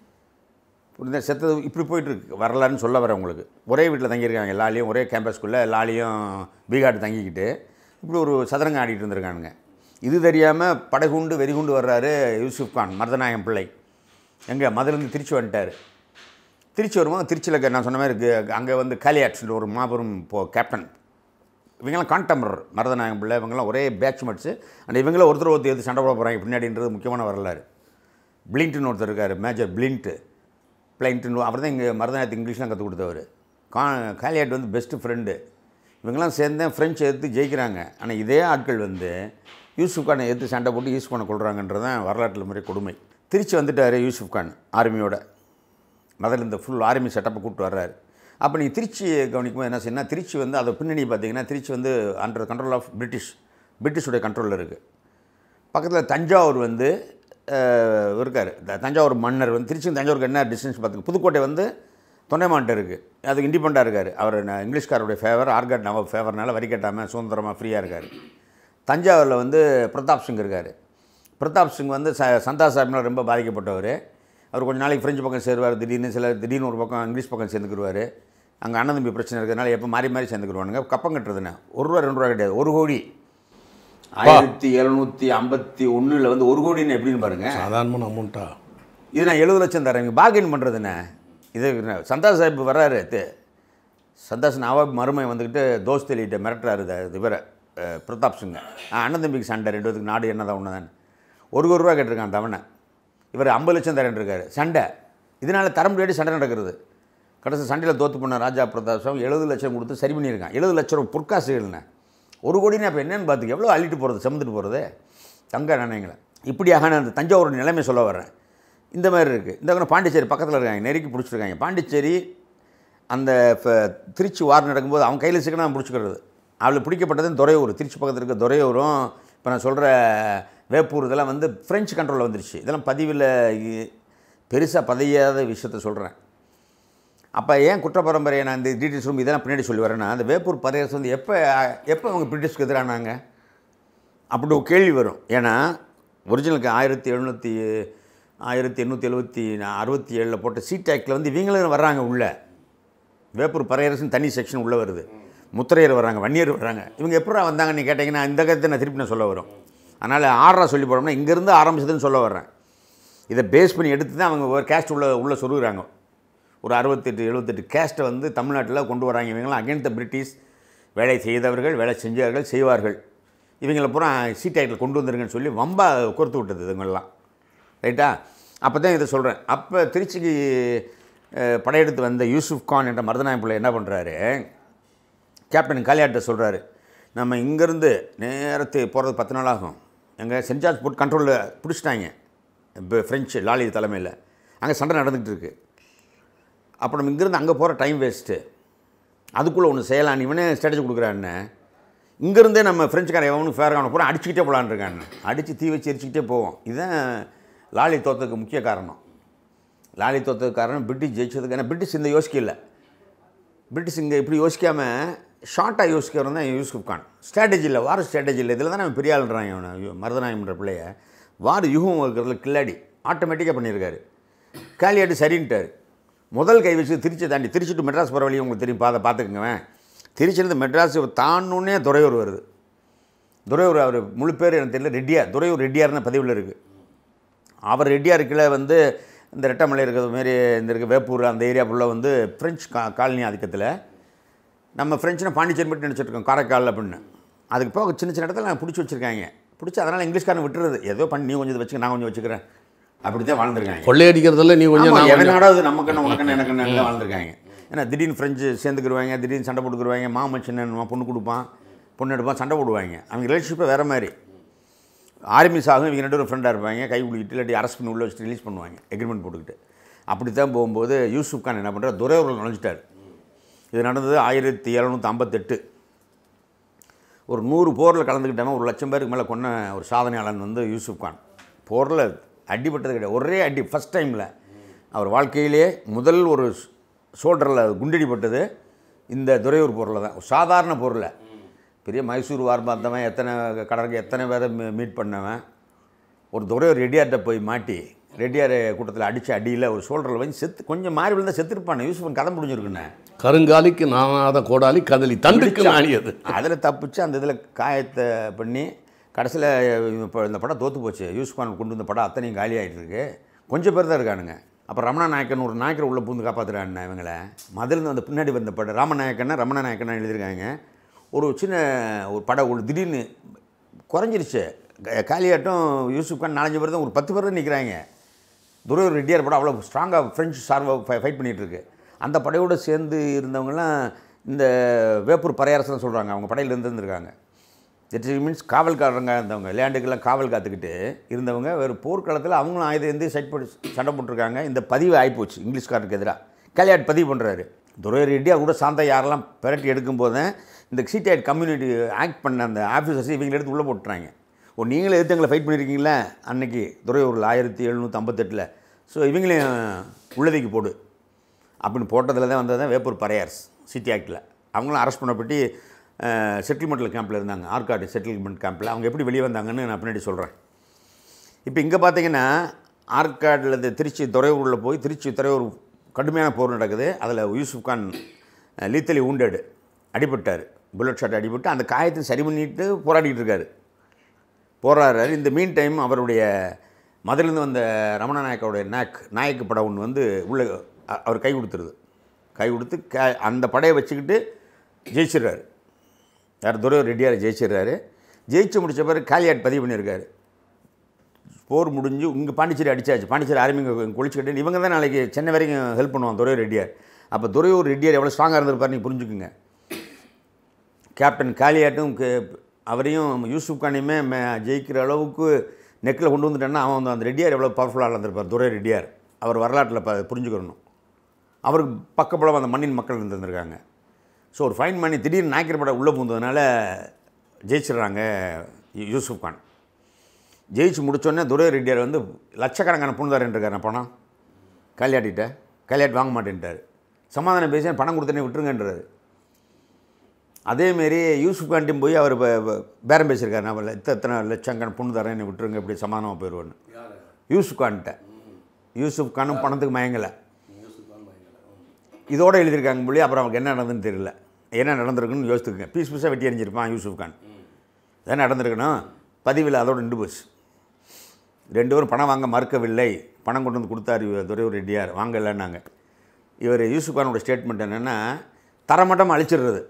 புரியுதா செத்தது இப்படி போயிட்டுருக்கு வரலாறுன்னு சொல்ல வரேன் உங்களுக்கு ஒரே வீட்டில் தங்கியிருக்காங்க லாலியும் ஒரே கேம்பஸ்குள்ளே லாலியும் பீகாட்டு தங்கிக்கிட்டு இப்படி ஒரு சதுரங்க ஆடிட்டு இருந்திருக்கானுங்க இது தெரியாமல் படைகுண்டு வெறிகுண்டு வர்றாரு யூசுப் கான் மருதநாயகம் பிள்ளை எங்கே மதுலேருந்து திருச்சி வந்துட்டார் திருச்சி வரும்போது திருச்சியில் நான் சொன்ன மாதிரி அங்கே வந்து காலியாட்ஸ்ன்ற ஒரு மாபெரும் இப்போ கேப்டன் இவங்கெல்லாம் கான்டெம்பரர் மருதநாயகம் பிள்ளை இவங்கெல்லாம் ஒரே பேட்ச்மெட்ஸு அண்ட் இவங்கள ஒருத்தர் ஒருத்தர் எது சண்டை போட போகிறாங்க பின்னாடின்றது முக்கியமான வரலாறு பிளின்ட்டுன்னு ஒருத்தர் இருக்கார் மேஜர் பிளின்ட்டு பிளைன்ட்டுன்னு அவர் தான் இங்கே மருதநாயகத்து இங்கிலீஷ்லாம் கற்றுக் கொடுத்தவர் கா காலியாட் வந்து பெஸ்ட்டு ஃப்ரெண்டு இவங்கெல்லாம் சேர்ந்து ஃப்ரெஞ்சை எடுத்து ஜெயிக்கிறாங்க ஆனால் இதே ஆட்கள் வந்து யூசுப் கானை எடுத்து சண்டை போட்டு யூசுப் கானை கொள்கிறாங்கன்றது தான் வரலாற்றில் முறை கொடுமை திருச்சி வந்துட்டார் யூசுப் கான் ஆர்மியோட முதல்ல இந்த ஃபுல் ஆர்மி செட்டப்பை கூப்பிட்டு வர்றாரு அப்போ நீங்கள் திருச்சியை கவனிக்கும்போது என்ன செய்யணும் திருச்சி வந்து அதை பின்னணி பார்த்தீங்கன்னா திருச்சி வந்து அண்டர் கண்ட்ரோல் ஆஃப் பிரிட்டிஷ் பிரிட்டிஷுடைய கண்ட்ரோலில் இருக்குது பக்கத்தில் தஞ்சாவூர் வந்து அஹ், இருக்கார் த- தஞ்சாவூர் மன்னர் வந்து திருச்சி தஞ்சாவூருக்கு என்ன டிஸ்டன்ஸ் பார்த்துங்க புதுக்கோட்டை வந்து தொண்டைமான்ட்ட இருக்குது அதுக்கு இண்டிபெண்டாக இருக்கார் அவர் ந- இங்கிலீஷ்காரருடைய ஃபேவர் ஆர்காட் நவாப் ஃபேவர்னால வரி கட்டாமல் சுதந்திரமாக ஃப்ரீயாக இருக்கார் தஞ்சாவூரில் வந்து பிரதாப் சிங் இருக்கார் பிரதாப் சிங் வந்து ச சந்தா சாஹிப்னால் ரொம்ப பாதிக்கப்பட்டவர் அவர் கொஞ்ச நாளைக்கு ஃப்ரெஞ்சு பக்கம் சேருவார் திடீர்னு சில திடீர்னு ஒரு பக்கம் இங்கிலீஷ் பக்கம் சேர்ந்துக்குருவார் அங்கே அண்ணன் தம்பி பிரச்சனை இருக்கிறதுனால எப்போ மாறி மாறி சேர்ந்துக்குருவானுங்க கப்பம் கட்டுறதுன்னு ஒரு ரூபா ரெண்டு ரூபா கிடையாது ஒரு கோடி ஆயிரத்தி எழுநூற்றி ஐம்பத்தி ஒன்றில் வந்து ஒரு கோடின்னு எப்படின்னு பாருங்கள் சாதாரணமான அமௌண்ட்டா இது நான் எழுபது லட்சம் தரேன் இங்கே பார்கெயின் பண்ணுறதுண்ணே இது என்ன, சந்தா சாஹிப் வர்றாரு தி- சந்தாஸ் நவாப் மருமை வந்துக்கிட்டு தோஸ்த் அலிகிட்ட மிரட்டுறாரு இத- இது இவரை அஹ், பிரதாப் சிங்க ஆ அண்ணன் தம்பிக்கு சண்டை ரெண்டு பேத்துக்கு நாடு என்னதான் ஒன்று தான் ஒரு கோடி ரூபா கேட்டிருக்கான் தவணை இவர் ஐம்பது லட்சம் தரேன் இருக்காரு சண்டை இதனால் தர முடியாடி சண்டை நடக்கிறது கடைசி சண்டையில் தோத்து போன ராஜா பிரதாப் சிங் எழுபது லட்சம் கொடுத்து சரி பண்ணியிருக்கான் எழுபது லட்சம் ரூபா பொற்காசுகள்ண்ணே ஒரு கோடினா அப்போ என்னன்னு பார்த்துக்க எவ்வளோ அள்ளிட்டு போகிறது சுமந்துட்டு போகிறது தங்க நாணயங்களை இப்படியாக நான் அந்த தஞ்சாவூர் நிலைமை சொல்ல வர்றேன் இந்த மாதிரி இருக்குது இந்த பக்கம் பாண்டிச்சேரி பக்கத்தில் இருக்காங்க நெருக்கி பிடிச்சிருக்காங்க பாண்டிச்சேரி அந்த இப்போ திருச்சி வார் நடக்கும்போது அவன் கையில் சிக்கனா பிடிச்சிக்கிறது அவளுக்கு பிடிக்கப்பட்டது துறையூர் திருச்சி பக்கத்தில் இருக்க துறையூரும் இப்போ நான் சொல்கிற வேப்பூர் இதெல்லாம் வந்து ஃப்ரெஞ்சு கண்ட்ரோலில் வந்துருச்சு இதெல்லாம் பதிவில் பெருசாக பதியாத விஷயத்த சொல்கிறேன் அப்போ ஏன் குற்ற பரம்பரையை நான் இந்த டீட்டெயில்ஸ் ரூம் இதெல்லாம் பின்னாடி சொல்லி வரேன்னா அந்த வேப்பூர் பரையரசு வந்து எப்போ எப்போ அவங்க பிரிட்டிஷ்க்கு எதிரானாங்க அப்படி ஒரு கேள்வி வரும் ஏன்னா ஒரிஜினலுக்கு ஆயிரத்தி எழுநூற்றி ஆயிரத்தி எண்ணூற்றி எழுபத்தி அறுபத்தி ஏழில் போட்ட சீட் ஆக்டில் வந்து இவங்களும் வர்றாங்க உள்ளே வேப்பூர் பறையரசுன்னு தனி செக்ஷன் உள்ளே வருது முத்திரையர் வர்றாங்க வன்னியர் வர்றாங்க இவங்க எப்படா வந்தாங்கன்னு கேட்டிங்கன்னா இந்த கருத்தை நான் திருப்பி நான் சொல்ல வரும் அதனால் ஆறா சொல்லி போடணும்னா இங்கேருந்து ஆரம்பிச்சதுன்னு சொல்ல வர்றேன் இதை பேஸ் பண்ணி எடுத்து தான் அவங்க ஒரு கேஸ்ட் உள்ள உள்ளே சொருகுறாங்க ஒரு அறுபத்தெட்டு எழுபத்தெட்டு கேஸ்ட்டை வந்து தமிழ்நாட்டில் கொண்டு வராங்க இவங்கெல்லாம் அகேன்ஸ்ட் த பிரிட்டிஷ் வேலை செய்தவர்கள் வேலை செஞ்சார்கள் செய்வார்கள் இவங்கள பூரா சீட் ஆக்டில் கொண்டு வந்துருங்கன்னு சொல்லி வம்பா கொடுத்து விட்டது இதுங்கெல்லாம் ரைட்டா அப்போ தான் இதை சொல்கிறேன் அப்போ திருச்சிக்கு அஹ், படையெடுத்து வந்த யூசுப் கான் என்ற மருதநாயகம் பிள்ளை என்ன பண்ணுறாரு கேப்டன் காலியாட்ட சொல்கிறாரு நம்ம இங்கேருந்து நேரத்து போகிறது பத்து நாள் ஆகும் எங்கள் சென்ட் ஜார்ஜ் போர்ட் கண்ட்ரோலில் பிடிச்சிட்டாங்க இப்போ ஃப்ரெஞ்சு லாலி தலைமையில் அங்கே சண்டை நடந்துகிட்டு இருக்கு அப்போ நம்ம இங்கேருந்து அங்கே போகிற டைம் வேஸ்ட்டு அதுக்குள்ளே ஒன்று செய்யலாம் இவனே ஸ்ட்ராட்டஜி கொடுக்குறான்னு இங்கேருந்தே நம்ம ஃப்ரெஞ்சுக்காரன் எவனும் ஃபேரான பூரா அடிச்சுக்கிட்டே போகலான்னு இருக்கான்னு அடித்து தீ வச்சு எரிச்சுக்கிட்டே போவோம் இதுதான் லாலி தோத்ததுக்கு முக்கிய காரணம் லாலி தோத்ததுக்கு காரணம் பிரிட்டிஷ் ஜெயிச்சதுக்கு ஏன்னா பிரிட்டிஷ் இந்த யோசிக்கல பிரிட்டிஷ் இங்கே இப்படி யோசிக்காமல் ஷார்ட்டாக யோசிக்கிறவன் தான் யூசுப் கான் ஸ்ட்ராட்டஜி இல்லை வார ஸ்ட்ராட்டஜி இல்லை இதில் தான் அவன் பெரிய ஆள்றான் அவனை ஐயோ, மருதநாயகம்ன்ற பிள்ளைய வார யுகம் இருக்கிறதுல கில்லாடி ஆட்டோமேட்டிக்காக பண்ணியிருக்காரு காலியாட்டு சரின்ட்டார் முதல் கை வச்சு திருச்சி தாண்டி திருச்சி டு மெட்ராஸ் போகிற வழி உங்களுக்கு தெரியும் பாதை பார்த்துக்குங்கவேன் திருச்சியிலேருந்து மெட்ராஸ் தாண்டோன்னே துறையூர் வருது துறையூர் அவர் முழு பேர் எனக்கு தெரியல ரெட்டியார் துறையூர் ரெட்டியார்னு பதிவில் இருக்குது அவர் ரெட்டியார் கீழே வந்து இந்த ரெட்டமலை இருக்கிறது மாரி இந்த இருக்க வேப்பூர் அந்த ஏரியா ஃபுல்லாக வந்து ஃப்ரெஞ்ச் கா காலனி ஆதிக்கத்தில் நம்ம ஃப்ரெஞ்சுனா பாண்டிச்சேரி மட்டும் நினச்சிட்ருக்கோம் காரைக்கால் அப்படின்னு அதுக்கு போக சின்ன சின்ன இடத்துல நான் பிடிச்சி வச்சுருக்காங்க பிடிச்சி அதனால் இங்கிலீஷ்காரன் விட்டுறது ஏதோ பண்ணி நீ கொஞ்சம் இதை வச்சுக்க நான் கொஞ்சம் வச்சுக்கிறேன் அப்படி தான் வாழ்ந்துருக்காங்க கொள்ளையடிக்கிறதுல நீ கொஞ்சம் ஆமா, நான் கொஞ்சம் எவனாவது நமக்கு என்ன உனக்கு என்ன எனக்கு என்ன தான் வாழ்ந்துருக்காங்க ஏன்னா திடீர்னு ஃப்ரெஞ்சு சேர்ந்துக்கிருவாங்க திடீர்னு சண்டை போட்டுக்குருவாங்க மாமன் என்ன பொண்ணு கொடுப்பான் பொண்ணு எடுப்பான் சண்டை போடுவாங்க அவங்க ரிலேஷன்ஷிப்பை வேறு மாதிரி ஆர்மி சாகும் இவங்க ரெண்டு பேரும் ஃப்ரெண்டாக இருப்பாங்க கை குளிக்கிட்டு இல்லாட்டி அரெஸ்ட் பண்ணி உள்ளே வச்சுட்டு ரிலீஸ் பண்ணுவாங்க எக்ரிமெண்ட் போட்டுக்கிட்டு அப்படி தான் போகும்போது யூசுப் கான் என்ன பண்ணுறார் துரையூரில் நுழைஞ்சிட்டார் இது நடந்தது ஆயிரத்தி எழுநூற்றி ஐம்பத்தெட்டு ஒரு நூறு போரில் கலந்துக்கிட்டவன் ஒரு லட்சம் பேருக்கு மேலே கொன்ன ஒரு சாதனையாளன் வந்து யூசுப் கான் போரில் அடிபட்டது கிடையாது ஒரே அடி ஃபஸ்ட் டைமில் அவர் வாழ்க்கையிலே முதல் ஒரு ஷோல்டரில் குண்டடிப்பட்டது இந்த துறையூர் போரில் தான் சாதாரண போரில் பெரிய மைசூர் வார் பார்த்தவன் எத்தனை கடற்கு எத்தனை பேரை மீட் பண்ணவன் ஒரு துறையூர் ரெட்டியார்கிட்ட போய் மாட்டி ரெட்டியார் கூட்டத்தில் அடித்த அடியில் ஒரு ஷோல்டரில் வந்து செத்து கொஞ்சம் மாறி விழுந்தா செத்துருப்பானே யூசுஃபன் கதை முடிஞ்சிருக்குண்ணே கருங்காலிக்கு நானாத கோடாலி கதலி தண்டுக்கு நாணியது அதில் தப்பிச்சு அந்த இதில் காயத்தை பண்ணி கடைசியில் இப்போ இந்த படம் தோற்று போச்சு யூஸ் பண்ண கொண்டு வந்த படம் அத்தனையும் காலி ஆகிட்டு இருக்கு கொஞ்சம் பேர் தான் இருக்கானுங்க அப்போ ரமணா நாயக்கன் ஒரு நாயக்கர் உள்ள பூந்து காப்பாற்றுறான் இவங்கள மதுலேருந்து அந்த பின்னாடி வந்த படம் ராமநாயக்கன்னா ரமண நாயக்கன்னா எழுதியிருக்காங்க ஒரு சின்ன ஒரு படம் ஒரு திடீர்னு குறைஞ்சிருச்சு க- காலியாட்டம் யூசுப் கான் நாலஞ்சு பேர் தான் ஒரு பத்து பேர் தான் நிற்கிறாங்க துரையூர் ரெட்டியார் படம் அவ்வளோ ஸ்ட்ராங்காக ஃப்ரெஞ்சு சார்பாக ஃபை ஃபைட் பண்ணிகிட்டு இருக்கு அந்த படையோடு சேர்ந்து இருந்தவங்கலாம் இந்த வேப்பூர் பறையரசன் சொல்கிறாங்க அவங்க படையில் இருந்திருக்காங்க இட் மீன்ஸ் காவல்காரங்க இருந்தவங்க லேண்டுக்கெல்லாம் காவல் காத்துக்கிட்டு இருந்தவங்க வேறு போர்க்களத்தில் அவங்களும் ஆயுதம் இருந்து சைட் போட்டு சண்டை போட்டிருக்காங்க இந்த பதிவு ஆகிப்போச்சு இங்கிலீஷ்காரனுக்கு எதிராக கல்யாட் பதிவு பண்ணுறாரு துரையூர் ரெட்டியார் கூட சாந்தா யாரெல்லாம் பிரட்டி எடுக்கும்போது தான் இந்த சீட்டைட் கம்யூனிட்டி ஆக்ட் பண்ண அந்த ஆஃபீஸர்ஸ் இவங்களை எடுத்து உள்ளே போட்டுறாங்க ஓ நீங்களே எடுத்து எங்களை ஃபைட் பண்ணியிருக்கீங்களா அன்னைக்கு துறையூரில் ஆயிரத்தி எழுநூற்றி ஐம்பத்தெட்டில் ஸோ இவங்களையும் உள்ளதைக்கு போடு அப்படின்னு போட்டதில் தான் வந்தது தான் வேப்பூர் பறையார்ஸ் சிட்டி ஆக்டில் அவங்களும் அரெஸ்ட் பண்ணப்பட்டு செட்டில்மெண்ட்டில் கேம்பில் இருந்தாங்க ஆற்காடு செட்டில்மெண்ட் கேம்பில் அவங்க எப்படி வெளியே வந்தாங்கன்னு நான் பின்னாடி சொல்கிறேன் இப்போ இங்கே பார்த்தீங்கன்னா ஆற்காடில் இந்த திருச்சி துறையூரில் போய் திருச்சி துறையூர் கடுமையான போர் நடக்குது அதில் யூசுப் கான் லீத்தலி wounded அடிபட்டார் புல்லட் ஷாட் அடிபட்டு அந்த காயத்தை சரி பண்ணிட்டு போராடிட்டு இருக்காரு போராடுறாரு இந்த மீன் டைம் அவருடைய மதுரிலேருந்து வந்த ரமண நாயக்கருடைய நாக் நாயக்கு படம் ஒன்று வந்து உள்ள அ- அவர் கை கொடுத்துருது கை கொடுத்து க அந்த படையை வச்சுக்கிட்டு ஜெயிச்சிடுறாரு யார் துரை ரெட்டியார் ஜெயிச்சிடுறாரு ஜெயிச்சு முடிச்ச பிறகு காலியாட் பதிவு பண்ணியிருக்காரு போர் முடிஞ்சு இங்கே பாண்டிச்சேரி அடிச்சாச்சு பாண்டிச்சேரி ஆர்மிங்க குளிச்சுக்கிட்டு இவங்க தான் நாளைக்கு சென்னை வரைக்கும் ஹெல்ப் பண்ணுவாங்க துரையூர் ரெட்டியார் அப்போ துரையூர் ரெட்டியார் எவ்வளோ ஸ்ட்ராங்காக இருந்திருப்பார் நீங்கள் புரிஞ்சுக்குங்க கேப்டன் காலியாட்டும் கே- அவரையும் யூசுப் கானையுமே மே- ஜெயிக்கிற அளவுக்கு நெக்கில் கொண்டு வந்துட்டேன்னா அவன் வந்து அந்த ரெட்டியார் எவ்வளோ பவர்ஃபுல்லாக இருந்திருப்பார் துரை ரெட்டியார் அவர் வரலாற்றில் ப புரிஞ்சுக்கிறணும் அவருக்கு பக்கப்புலம் அந்த மண்ணின் மக்கள் இருந்திருக்காங்க ஸோ ஒரு ஃபைன் பண்ணி திடீர்னு நாய்க்கர் படம் உள்ளே பூந்ததுனால ஜெயிச்சிடுறாங்க யூ- யூசுப் கான் ஜெயிச்சு முடிச்சோடனே துரை ரெட்டியார் வந்து லட்சக்கணக்கான புனிதாரன் இருக்கார் பணம் கல்யாட்டிட்ட கல்யாட் வாங்க மாட்டேன்ட்டார் சமாதானம் பேசி பணம் கொடுத்தனே விட்டுருங்கன்றாரு அதேமாரி யூசுப் கான்ட்டையும் போய் அவர் ப- ப- பேரம் பேசியிருக்காரு நான் இத்த இத்தனை லட்சங்கண பொண்ணு தரேன் என்னை விட்டுருங்க இப்படி சமாதானமாக போயிடுவேன்னு யூசுப் கான்கிட்ட யூசுப் கானும் பணத்துக்கு மயங்கலை இதோட எழுதியிருக்காங்க போலி அப்புறம் அவருக்கு என்ன நடந்ததுன்னு தெரியல என்ன நடந்திருக்குன்னு யோசித்துக்குங்க பீஸ் பீஸாக வெட்டி எறிஞ்சிருப்பான் யூசுப் கான் என்ன நடந்திருக்கணும் பதிவில் அதோட நின்று போச்சு ரெண்டு பேரும் பணம் வாங்க மறுக்கவில்லை பணம் கொண்டு வந்து கொடுத்தாரு இவர் துரையூர் ரெட்டியார் வாங்கலைன்னாங்க இவர் யூசுப் கானோட ஸ்டேட்மெண்ட் என்னென்னா தரமட்டம் அழிச்சிடுறது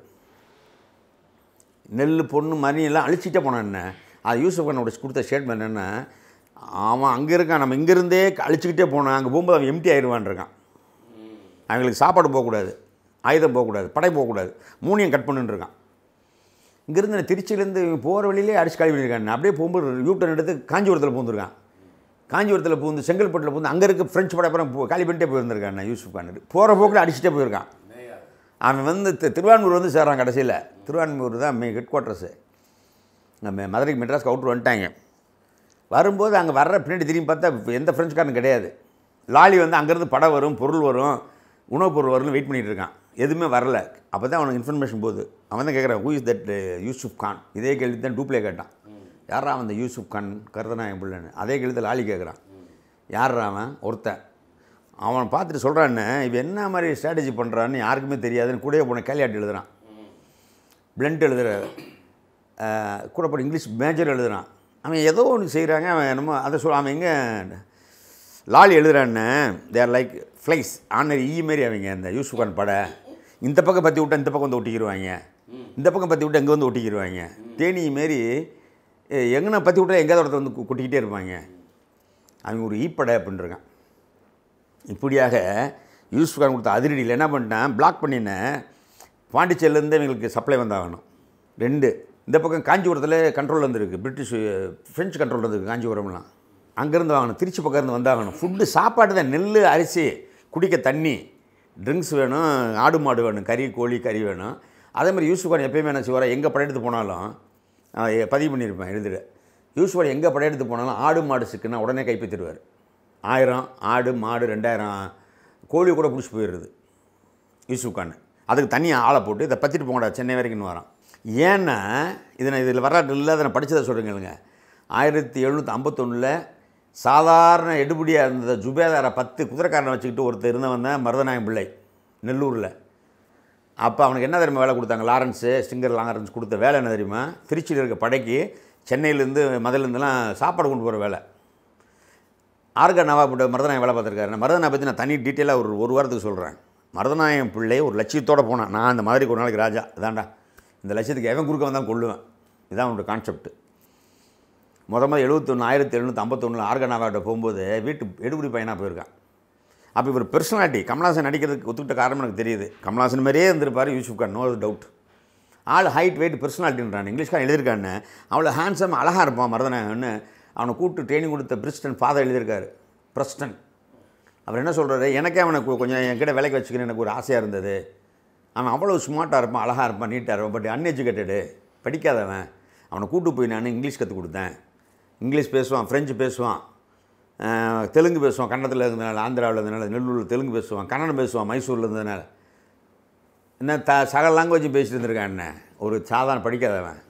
நெல் பொண்ணு மணி எல்லாம் அழிச்சிட்டே போனான் என்ன அது யூசுப் கானோட கொடுத்த ஸ்டேட்மெண்ட் என்னென்னா அவன் அங்கே இருக்கான் நம்ம இங்கேருந்தே அழிச்சிக்கிட்டே போனான் அங்கே போகும்போது அவன் எம்டி ஆயிடுவான் இருக்கான் அவங்களுக்கு சாப்பாடு போகக்கூடாது ஆயுதம் போகக்கூடாது படை போகக்கூடாது மூணையும் கட் பண்ணுன்னு இருக்கான் இங்கேருந்து நான் திருச்சியிலேருந்து போகிற வழியிலே அடிச்சு கழுவி பண்ணியிருக்கான் அப்படியே போகும்போது யூட்டன் எடுத்து காஞ்சிபுரத்தில் பூந்துருக்கான் காஞ்சிபுரத்தில் பூந்து செங்கல்பட்டில் பூந்து அங்கே இருக்க ஃப்ரெஞ்சு படைப்புறம் காலி பண்ணிட்டே போயிருந்திருக்கான் நான் யூசுப் கான் போகிற போக்கில் அடிச்சுட்டே போயிருக்கான் அவன் வந்து தி- திருவான்மூர் வந்து சேர்றான் கடைசியில் திருவான்மூர் தான் மெயின் ஹெட் குவார்ட்டர்ஸு நம்ம மதுரைக்கு மெட்ராஸ்க்கு அவுட்ரு வந்துட்டாங்க வரும்போது அங்கே வர்ற பின்னாடி திரும்பி பார்த்தா எந்த ஃப்ரெஞ்சுக்காரனும் கிடையாது லாலி வந்து அங்கேருந்து படம் வரும் பொருள் வரும் உணவுப் பொருள் வரும்னு வெயிட் பண்ணிகிட்டு இருக்கான் எதுவுமே வரல அப்போ தான் அவனுக்கு இன்ஃபர்மேஷன் போகுது அவன் தான் கேட்குறான் who is that Yusuf Khan இதே கேள்வி தான் டூப்ளே கேட்டான் யாரா அந்த யூசுப் கான் கருதனாயன் பிள்ளைன்னு அதே கேள்வி லாலி கேட்குறான் யார்ரா அவன் ஒருத்தன் அவன் பார்த்துட்டு சொல்கிறான்னு இவன் என்ன மாதிரி ஸ்ட்ராட்டஜி பண்ணுறான்னு யாருக்குமே தெரியாதுன்னு கூடயே போன கேலியாட்டு எழுதுறான் பிளண்ட் எழுதுற அஹ், கூட போன இங்கிலீஷ் மேஜர் எழுதுறான் அவன் ஏதோ ஒன்று செய்கிறாங்க அவன் என்னமோ அதை சொல் அவன் எங்கே லாலி எழுதுறான்னு தேர் லைக் ஃப்ளைஸ் ஆனர் ஈ மாரி அவங்க அந்த யூசுப் கான் படை இந்த பக்கம் பற்றி விட்டா இந்த பக்கம் வந்து ஒட்டிக்கிடுவாங்க இந்த பக்கம் பற்றி விட்டா இங்கே வந்து ஒட்டிக்கிடுவாங்க தேனி மாரி எங்கன்னா பற்றி விட்டா எங்கேயாவது ஒருத்தர் வந்து கு- கொட்டிக்கிட்டே இருப்பாங்க அவங்க ஒரு ஈப்படை அப்படின்னு இருக்கான் இப்படியாக யூசுப் கான் கொடுத்த அதிரடியில் என்ன பண்ணிட்டேன் பிளாக் பண்ணினேன் பாண்டிச்சேரியிலேருந்து இவங்களுக்கு சப்ளை வந்தாகணும் ரெண்டு இந்த பக்கம் காஞ்சிபுரத்தில் கண்ட்ரோல் வந்துருக்கு பிரிட்டிஷ் ஃப்ரெஞ்சு கண்ட்ரோல் இருந்துருக்கு காஞ்சிபுரம்லாம் அங்கேருந்து வாங்கணும் திருச்சி பக்கம் இருந்து வந்தாகணும் ஃபுட்டு சாப்பாடு தான் நெல் அரிசி குடிக்க தண்ணி ட்ரிங்க்ஸ் வேணும் ஆடு மாடு வேணும் கறி கோழி கறி வேணும் அதே மாதிரி யூசுப் கான் எப்பயுமே என்ன செய்வார் எங்கே படையெடுத்து போனாலும் நான் எ- பதிவு பண்ணியிருப்பேன் எழுதிட யூஸ்வலி எங்கே படையெடுத்து போனாலும் ஆடு மாடு சிக்குன்னா உடனே கைப்பற்றிடுவார் ஆயிரம் ஆடு மாடு ரெண்டாயிரம் கோழி கூட பிடிச்சி போயிடுறது யூசுப் கான் அதுக்கு தனியாக ஆளை போட்டு இதை பற்றிட்டு போங்கடா சென்னை வரைக்கும் வரான் ஏன்னா இதை நான் இதில் வரலாற்று இல்லாத நான் படித்ததை சொல்கிறேங்க ஆயிரத்தி எழுநூற்றி ஐம்பத்தொன்னில் சாதாரண எடுபடியாக இருந்த ஜுபேதாரை பத்து குதிரைக்காரனை வச்சுக்கிட்டு ஒருத்தர் இருந்தவன் தான் மருதநாயகம் பிள்ளை நெல்லூரில் அப்போ அவனுக்கு என்ன தெரியுமா வேலை கொடுத்தாங்க லாரன்ஸு ஸ்டிங்கர் லாரன்ஸ் கொடுத்த வேலை என்ன தெரியுமா திருச்சியில் இருக்க படைக்கு சென்னையிலேருந்து மதுலேருந்துலாம் சாப்பாடு கொண்டு போகிற வேலை ஆர்கா நவாபிட்ட மருதநாயகம் வேலை பார்த்துருக்காரு நான் மருதநாயை பற்றி நான் தனி டீட்டெயிலாக ஒரு ஒரு வாரத்துக்கு சொல்கிறேன் மருதநாயகம் பிள்ளை ஒரு லட்சியத்தோடு போனான் நான் அந்த மாதிரி ஒரு நாளைக்கு ராஜா இதாண்டா இந்த லட்சியத்துக்கு எவன் குறுக்க வந்தால் கொள்ளுவேன் இதான் அவனோட கான்செப்ட் முத முதல் எழுபத்தொன்று ஆயிரத்தி எழுநூற்றி ஐம்பத்தொன்னில் ஆர்கா நவாபிட்ட போகும்போது வீட்டு எடுபடி பையனாக போயிருக்கான் அப்போ இவர் பர்சனாலிட்டி கமல்ஹாசன் நடிக்கிறதுக்கு ஒத்துக்கிட்ட காரணம் எனக்கு தெரியுது கமல்ஹாசன் மாதிரியே இருந்திருப்பார் யூசுப் கான் நோ டவுட் ஆள் ஹைட் வெயிட் பர்சனாலிட்டின்றான் இங்கிலீஷ்காரன் எழுதியிருக்கான்னு அவ்வளோ ஹேண்ட்ஸம் அழகாக இருப்பான் மருதநாயகன்னு அவனை கூப்பிட்டு ட்ரைனிங் கொடுத்த பிரிஸ்டன் ஃபாதர் எழுதியிருக்காரு பிரஸ்டன் அவர் என்ன சொல்கிறாரு எனக்கே அவனை கொ- கொஞ்சம் என்கிட்ட வேலைக்கு வச்சுக்கணும் எனக்கு ஒரு ஆசையாக இருந்தது அவன் அவ்வளோ ஸ்மார்ட்டாக இருப்பான் அழகாக இருப்பான் நீட்டாக இருப்பான் பட் அன்எஜுகேட்டடு படிக்காதவன் அவனை கூட்டு போய் நான் இங்கிலீஷ் கற்றுக் கொடுத்தேன் இங்கிலீஷ் பேசுவான் ஃப்ரெஞ்சு பேசுவான் அஹ், தெலுங்கு பேசுவான் கன்னடத்தில் இருந்தனால ஆந்திராவில் இருந்தனால நெல்லூரில் தெலுங்கு பேசுவான் கன்னடம் பேசுவான் மைசூரில் இருந்ததுனால என்ன த சகல லாங்குவேஜ் பேசிட்டு இருந்திருக்கான் என்ன ஒரு சாதாரண படிக்காதவன்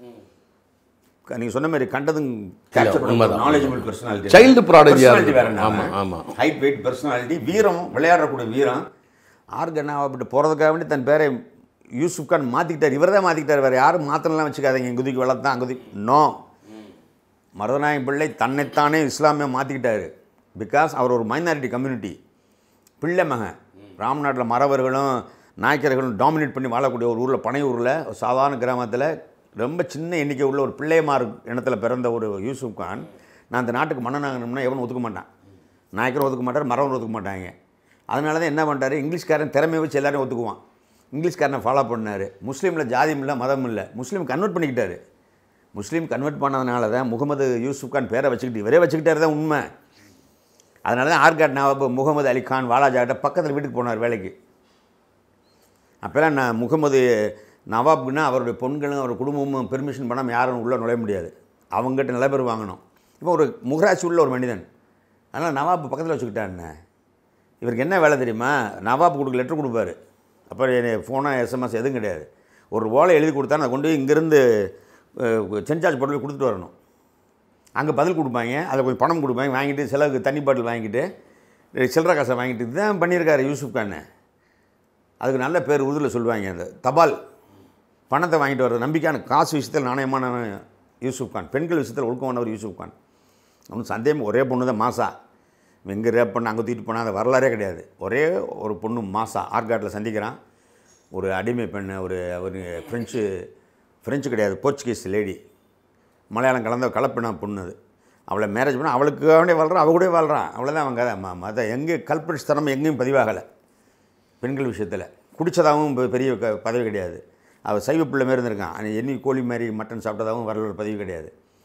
நீங்கள் சொன்ன மாதிரி கண்டதும் உண்மைதான். நாலேஜபிள் பர்சனாலிட்டி Child prodigy ஆ வேற இருக்கு. ஆமா, ஆமா. ஹைட் வெயிட் பர்சனாலிட்டி வீரம் விளையாடக்கூடிய வீரம் ஆர்கனா அப்படி போகிறதுக்காக வேண்டி தன் பேரை யூசுப் கான் மாற்றிக்கிட்டார் இவர் தான் மாற்றிக்கிட்டார் வேறு யாரும் மாற்றலாம் வச்சுக்காதீங்க குதிக்கு வளர்த்தான் குதி நோ மருதநாயகம் பிள்ளை தன்னைத்தானே இஸ்லாமிய மாற்றிக்கிட்டாரு பிகாஸ் அவர் ஒரு மைனாரிட்டி கம்யூனிட்டி பிள்ளை மகன் ராம்நாட்டில் மறவர்களும் நாயக்கர்களும் டாமினேட் பண்ணி வாழக்கூடிய ஒரு ஊரில் பனையூரில் ஒரு சாதாரண கிராமத்தில் ரொம்ப சின்ன எண்ணிக்கை உள்ள ஒரு பிள்ளைமார் இனத்தில் பிறந்த ஒரு யூசுப் கான் நான் அந்த நாட்டுக்கு மன்னனாகணும்னா எவனும் ஒத்துக்க மாட்டான் நாயக்கரும் ஒத்துக்க மாட்டார் மறவரும் ஒத்துக்க மாட்டாங்க அதனால தான் என்ன பண்ணுறாரு இங்கிலீஷ்காரன் திறமையை வச்சு எல்லாரையும் ஒத்துக்குவான் இங்கிலீஷ்காரனை ஃபாலோ பண்ணார் முஸ்லீமில் ஜாதியும் இல்லை மதம் இல்லை முஸ்லீம் கன்வெர்ட் பண்ணிக்கிட்டாரு முஸ்லீம் கன்வெர்ட் பண்ணதுனால தான் முகமது யூசுப் கான் பேரை வச்சுக்கிட்டு இவரே வச்சுக்கிட்டாரு தான் உண்மை அதனால தான் ஆர்காட் நவாப் முகமது அலி கான் வாலாஜாட்ட பக்கத்தில் வீட்டுக்கு போனார் வேலைக்கு அப்போல்லாம் நான் முகமது நவாப்னா அவருடைய பொண்களும் அவர் குடும்பமும் பெர்மிஷன் பண்ணாமல் யாரும் உள்ளே நுழைய முடியாது அவங்ககிட்ட நல்ல பேர் வாங்கணும் இப்போ ஒரு முகராசி உள்ள ஒரு மனிதன் அதனால் நவாப் பக்கத்தில் வச்சுக்கிட்டான்னு இவருக்கு என்ன வேலை தெரியுமா நவாப் கொடுக்க லெட்டர் கொடுப்பாரு அப்போ ஃபோனோ எஸ்எம்எஸ் எதுவும் கிடையாது ஒரு ஓலை எழுதி கொடுத்தா அதை கொண்டு போய் இங்கேருந்து சென்சார்ஜ் போட்டு போய் கொடுத்துட்டு வரணும் அங்கே பதில் கொடுப்பாங்க அதில் கொஞ்சம் பணம் கொடுப்பாங்க வாங்கிட்டு செலவுக்கு தண்ணி பாட்டில் வாங்கிட்டு சில்லற காசை வாங்கிட்டு இதுதான் பண்ணியிருக்காரு யூசுப் கான் அதுக்கு நல்ல பேர் உருதுல சொல்லுவாங்க அந்த தபால் பணத்தை வாங்கிட்டு வர்றது நம்பிக்கையான காசு விஷயத்தில் நாணயமானவன் யூசுப் கான் பெண்கள் விஷயத்தில் ஒழுக்கமானவர் யூசுப் கான் அவனும் சந்தேகம் ஒரே பொண்ணு தான் மாசா எங்கே ரேப் பண்ண அங்கே தூக்கிட்டு போனால் அந்த வரலாறே கிடையாது ஒரே ஒரு பொண்ணு மாசா ஆர்காட்டில் சந்திக்கிறான் ஒரு அடிமை பெண்ணு ஒரு ஒரு ஃப்ரெஞ்சு ஃப்ரெஞ்சு கிடையாது போர்ச்சுகீஸ் லேடி மலையாளம் கலந்த கலப்பின பொண்ணு அது அவளை மேரேஜ் பண்ண அவளுக்கு அவனே வாழ்கிறான் அவ கூட வாழ்கிறான் அவ்வளோதான் அவங்க கதை. ம மத எங்கே கல்பிரிட்ஸ் தரம் எங்கேயும் பதிவாகலை பெண்கள் விஷயத்தில் குடித்ததாகவும் பெ- பெரிய க பதவி கிடையாது அவள் சைவ பிள்ளை மாரி இருந்திருக்கான் ஆனால் எண்ணி கோழி மாதிரி மட்டன் சாப்பிட்டதாகவும் வரலாறு பதிவு கிடையாது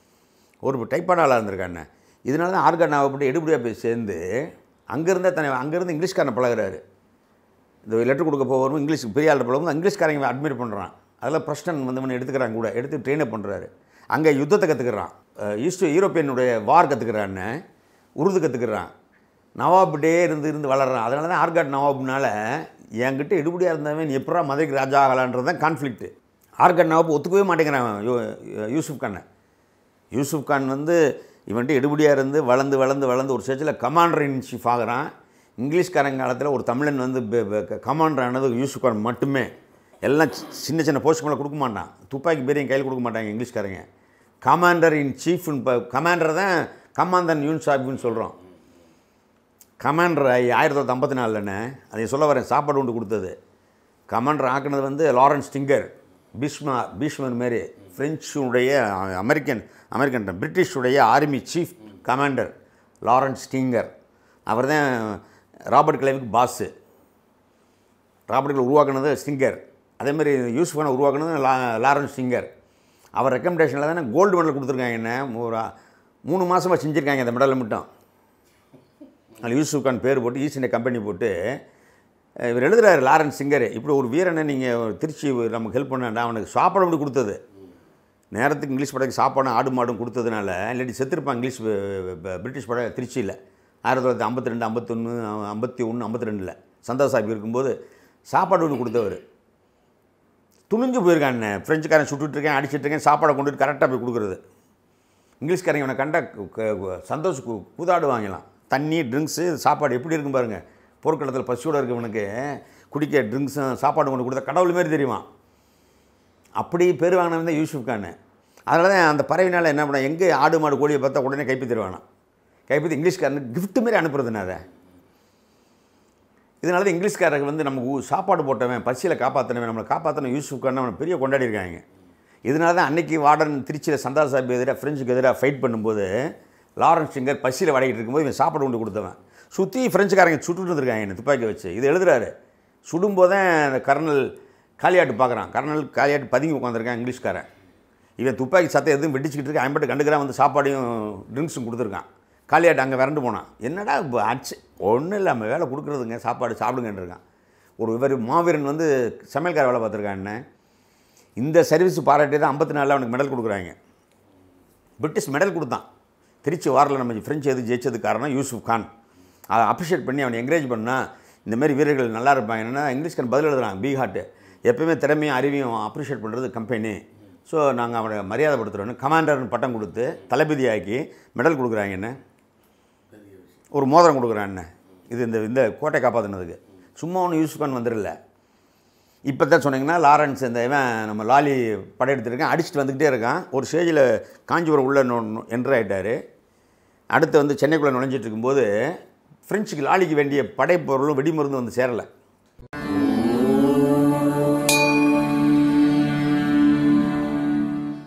ஒரு டைப்பான ஆளாக இருந்திருக்காண்ணே இதனால தான் ஆர்கன் நாவப்பட்டு எடுபடியாக போய் சேர்ந்து அங்கேருந்தே தன்னை அங்கேருந்து இங்கிலீஷ்காரனை பழகுறாரு இந்த லெட்டர் கொடுக்க போகிறவங்க இங்கிலீஷ் பெரிய ஆள் பழகும் இங்கிலீஷ்காரங்க அட்மிட் பண்ணுறான் அதெல்லாம் பிரஸ்டன் வந்து இவனை எடுத்துக்கிறாங்க கூட எடுத்து ட்ரெயினப் பண்ணுறாரு அங்கே யுத்தத்தை கற்றுக்கிறான் ஈஸ்ட் யூரோப்பியனுடைய வார் கற்றுக்கிறான்னு உருது கற்றுக்கிறான் நவாப்டே இருந்து இருந்து வளர்றான் அதனால தான் ஆர்காட் நவாப்னால என்கிட்ட எடுபடியாக இருந்தவன் நீ எப்படா மதுரைக்கு ராஜா ஆகலான்றது தான் கான்ஃப்ளிக்ட்டு ஆர்காட் நவாப் ஒத்துக்கவே மாட்டேங்கிறான் யூ- யூசுப் கானை யூசுப் கான் வந்து இவன்ட்டு எடுபடியாக இருந்து வளர்ந்து வளர்ந்து வளர்ந்து ஒரு ஸ்டேஜில் கமாண்டர் இன் சீஃப் ஆகிறான் இங்கிலீஷ்காரங்க காலத்தில் ஒரு தமிழன் வந்து கமாண்டர் ஆனது யூசுப் கான் மட்டுமே எல்லாம் சி- சின்ன சின்ன போஸ்ட் மேலே கொடுக்க மாட்டான் துப்பாக்கி பேரையும் கையில் கொடுக்க மாட்டாங்க இங்கிலீஷ்காரங்க கமாண்டர் இன் சீஃப்னு இப்போ கமாண்டர் தான் கமாந்தன் யூன் சாப்னு சொல்கிறோம் கமாண்டர் ஆகி ஆயிரத்தி தொள்ளாயிரத்தி ஐம்பத்தி நாலுலண்ணே அதை சொல்ல வரேன் சாப்பாடு கொண்டு கொடுத்தது கமாண்டர் ஆக்குனது வந்து லாரன்ஸ் டிங்கர் பீஷ்மா பீஷ்மர் மாரி ஃப்ரெஞ்சுடைய அமெரிக்கன் அமெரிக்கன் பிரிட்டிஷுடைய army chief commander Lawrence Stringer அவர் தான் ராபர்ட் கிளைவுக்கு பாஸு ராபர்ட் கிளைவ் உருவாக்குனது ஸ்டிங்கர் அதேமாதிரி யூஸ்ஃபானை உருவாக்குனது லா லாரன்ஸ் ஸ்டிங்கர் அவர் ரெக்கமெண்டேஷனில் தானே கோல்டு மெடல் கொடுத்துருக்காங்க என்ன ஒரு மூணு மாதமாக செஞ்சுருக்காங்க அந்த மெடலை மட்டும் அதில் யூசுப் கான் பேர் போட்டு ஈஸ்ட் இந்தியா கம்பெனி போட்டு அஹ், இவர் எழுதுறாரு லாரன்ஸ் சிங்கர் இப்படி ஒரு வீரனை நீங்கள் திருச்சி நமக்கு ஹெல்ப் பண்ணா அவனுக்கு சாப்பாடு அப்படி கொடுத்தது நேரத்துக்கு இங்கிலீஷ் படத்துக்கு சாப்பாடும் ஆடு மாடும் கொடுத்ததுனால இல்லாட்டி செத்துருப்பான் இங்கிலீஷ் ப- ப- பிரிட்டிஷ் படம் திருச்சியில் ஆயிரத்தி தொள்ளாயிரத்தி ஐம்பத்தி ரெண்டு ஐம்பத்தொன்று ஐம்பத்தி ஒன்று ஐம்பத்தி ரெண்டில் சந்தா சாஹிப் இருக்கும்போது சாப்பாடு ஒன்று கொடுத்தவர் துணிஞ்சு போயிருக்கான் ஃப்ரெஞ்சுக்காரன் சுட்டுட்டு இருக்கேன் அடிச்சிட்டு இருக்கேன் சாப்பாடை கொண்டுட்டு கரெக்டாக போய் கொடுக்குறது இங்கிலீஷ்காரங்க இவனை கண்ட கு- கு- சந்தோஷ் கு- கூதாடு வாங்கலாம் தண்ணி ட்ரிங்க்ஸு சாப்பாடு எப்படி இருக்கும் பாருங்க போர்க்களத்தில் பசியோடு இருக்கவனுக்கு குடிக்க ட்ரிங்க்ஸும் சாப்பாடு கொண்டு கொடுத்தா கடவுள் மாரி தெரியுமா அப்படி பேர் வாங்கினவன் தான் யூசுப் கான் அதனால தான் அந்த பறவைனால என்ன பண்ண எங்கே ஆடு மாடு கோழியை பார்த்தா உடனே கைப்பற்றிடுவானா கைப்பற்றி இங்கிலீஷ்காரனுக்கு gift மாரி அனுப்புறதுனா அதை இதனால தான் இங்கிலீஷ்காரருக்கு வந்து நமக்கு ஊ- சாப்பாடு போட்டவன் பசியில் காப்பாற்றினவன் நம்மளை காப்பாற்றின யூசுப் கான் அவனை பெரிய கொண்டாடி இருக்காங்க இதனால தான் அன்னைக்கு வார்டன் திருச்சியில் சந்தா சாஹிப் எதிராக ஃப்ரெஞ்சுக்கு எதிராக ஃபைட் பண்ணும்போது லாரன்ஸ் சிங்கர் பசியில் வடைகிட்டு இருக்கும்போது இவன் சாப்பாடு கொண்டு கொடுத்தவன் சுற்றி ஃப்ரெஞ்சுக்காரங்க சுட்டுட்டு இருந்திருக்காங்க என்ன துப்பாக்கி வச்சு இது எழுதுறாரு சுடும்போதே அந்த கர்னல் காளியாட்டு பார்க்குறான் கர்னல் காளியாட்டு பதுங்கி உட்காந்துருக்கான் இங்கிலீஷ்காரன் இவன் துப்பாக்கி சத்தம் எதுவும் வெடிச்சுக்கிட்டு இருக்கான் ஐம்பட்டு கண்டுக்கிறான் வந்து சாப்பாடையும் ட்ரிங்க்ஸும் கொடுத்துருக்கான் காளியாட்டு அங்கே விரண்டு போனான் என்னடா இப்போ ஆச்சு ஒன்றும் இல்லை நம்ம வேலை கொடுக்குறதுங்க சாப்பாடு சாப்பிடுங்கன்னு இருக்கான் ஒரு இவர் மாவீரன் வந்து சமையல்கார வேலை பார்த்துருக்கான் என்ன இந்த சர்வீஸ் பாராட்டி தான் ஐம்பத்தி நாலில் அவனுக்கு மெடல் கொடுக்குறாங்க பிரிட்டிஷ் மெடல் கொடுத்தான் திருச்சி வாரில் நம்ம ஃப்ரெஞ்சு எது ஜெயிச்சதுக்கு காரணம் யூசுப் கான் அதை அப்ரிஷியேட் பண்ணி அவனை என்கரேஜ் பண்ணால் இந்த மாதிரி வீரர்கள் நல்லா இருப்பாங்க என்னன்னா இங்கிலீஷ்காரன் பதில் எழுதுறான் பீகாட்டு எப்பயுமே திறமையும் அறிவையும் அப்ரிஷியேட் பண்ணுறது கம்பெனி ஸோ நாங்கள் அவனை மரியாதைப்படுத்துகிறோன்னு கமாண்டர்னு பட்டம் கொடுத்து தளபதியாக்கி மெடல் கொடுக்குறாங்க என்ன ஒரு மோதிரம் கொடுக்குறான் என்ன இது இந்த இந்த கோட்டை காப்பாற்றினதுக்கு சும்மா ஒன்று யூஸ் பண்ண வந்துடல இப்போ தான் சொன்னீங்கன்னா லாரன்ஸ் இந்த இவன் நம்ம லாலி படையெடுத்துருக்கான் அடிச்சுட்டு வந்துக்கிட்டே இருக்கான் ஒரு ஸ்டேஜில் காஞ்சிபுரம் உள்ள என்ட்ரு ஆகிட்டார் அடுத்து வந்து சென்னைக்குள்ளே நுழைஞ்சிட்டு இருக்கும்போது ஃப்ரெஞ்சுக்கு லாலிக்கு வேண்டிய படைப்பொருளும் வெடிமருந்தும் வந்து சேரலை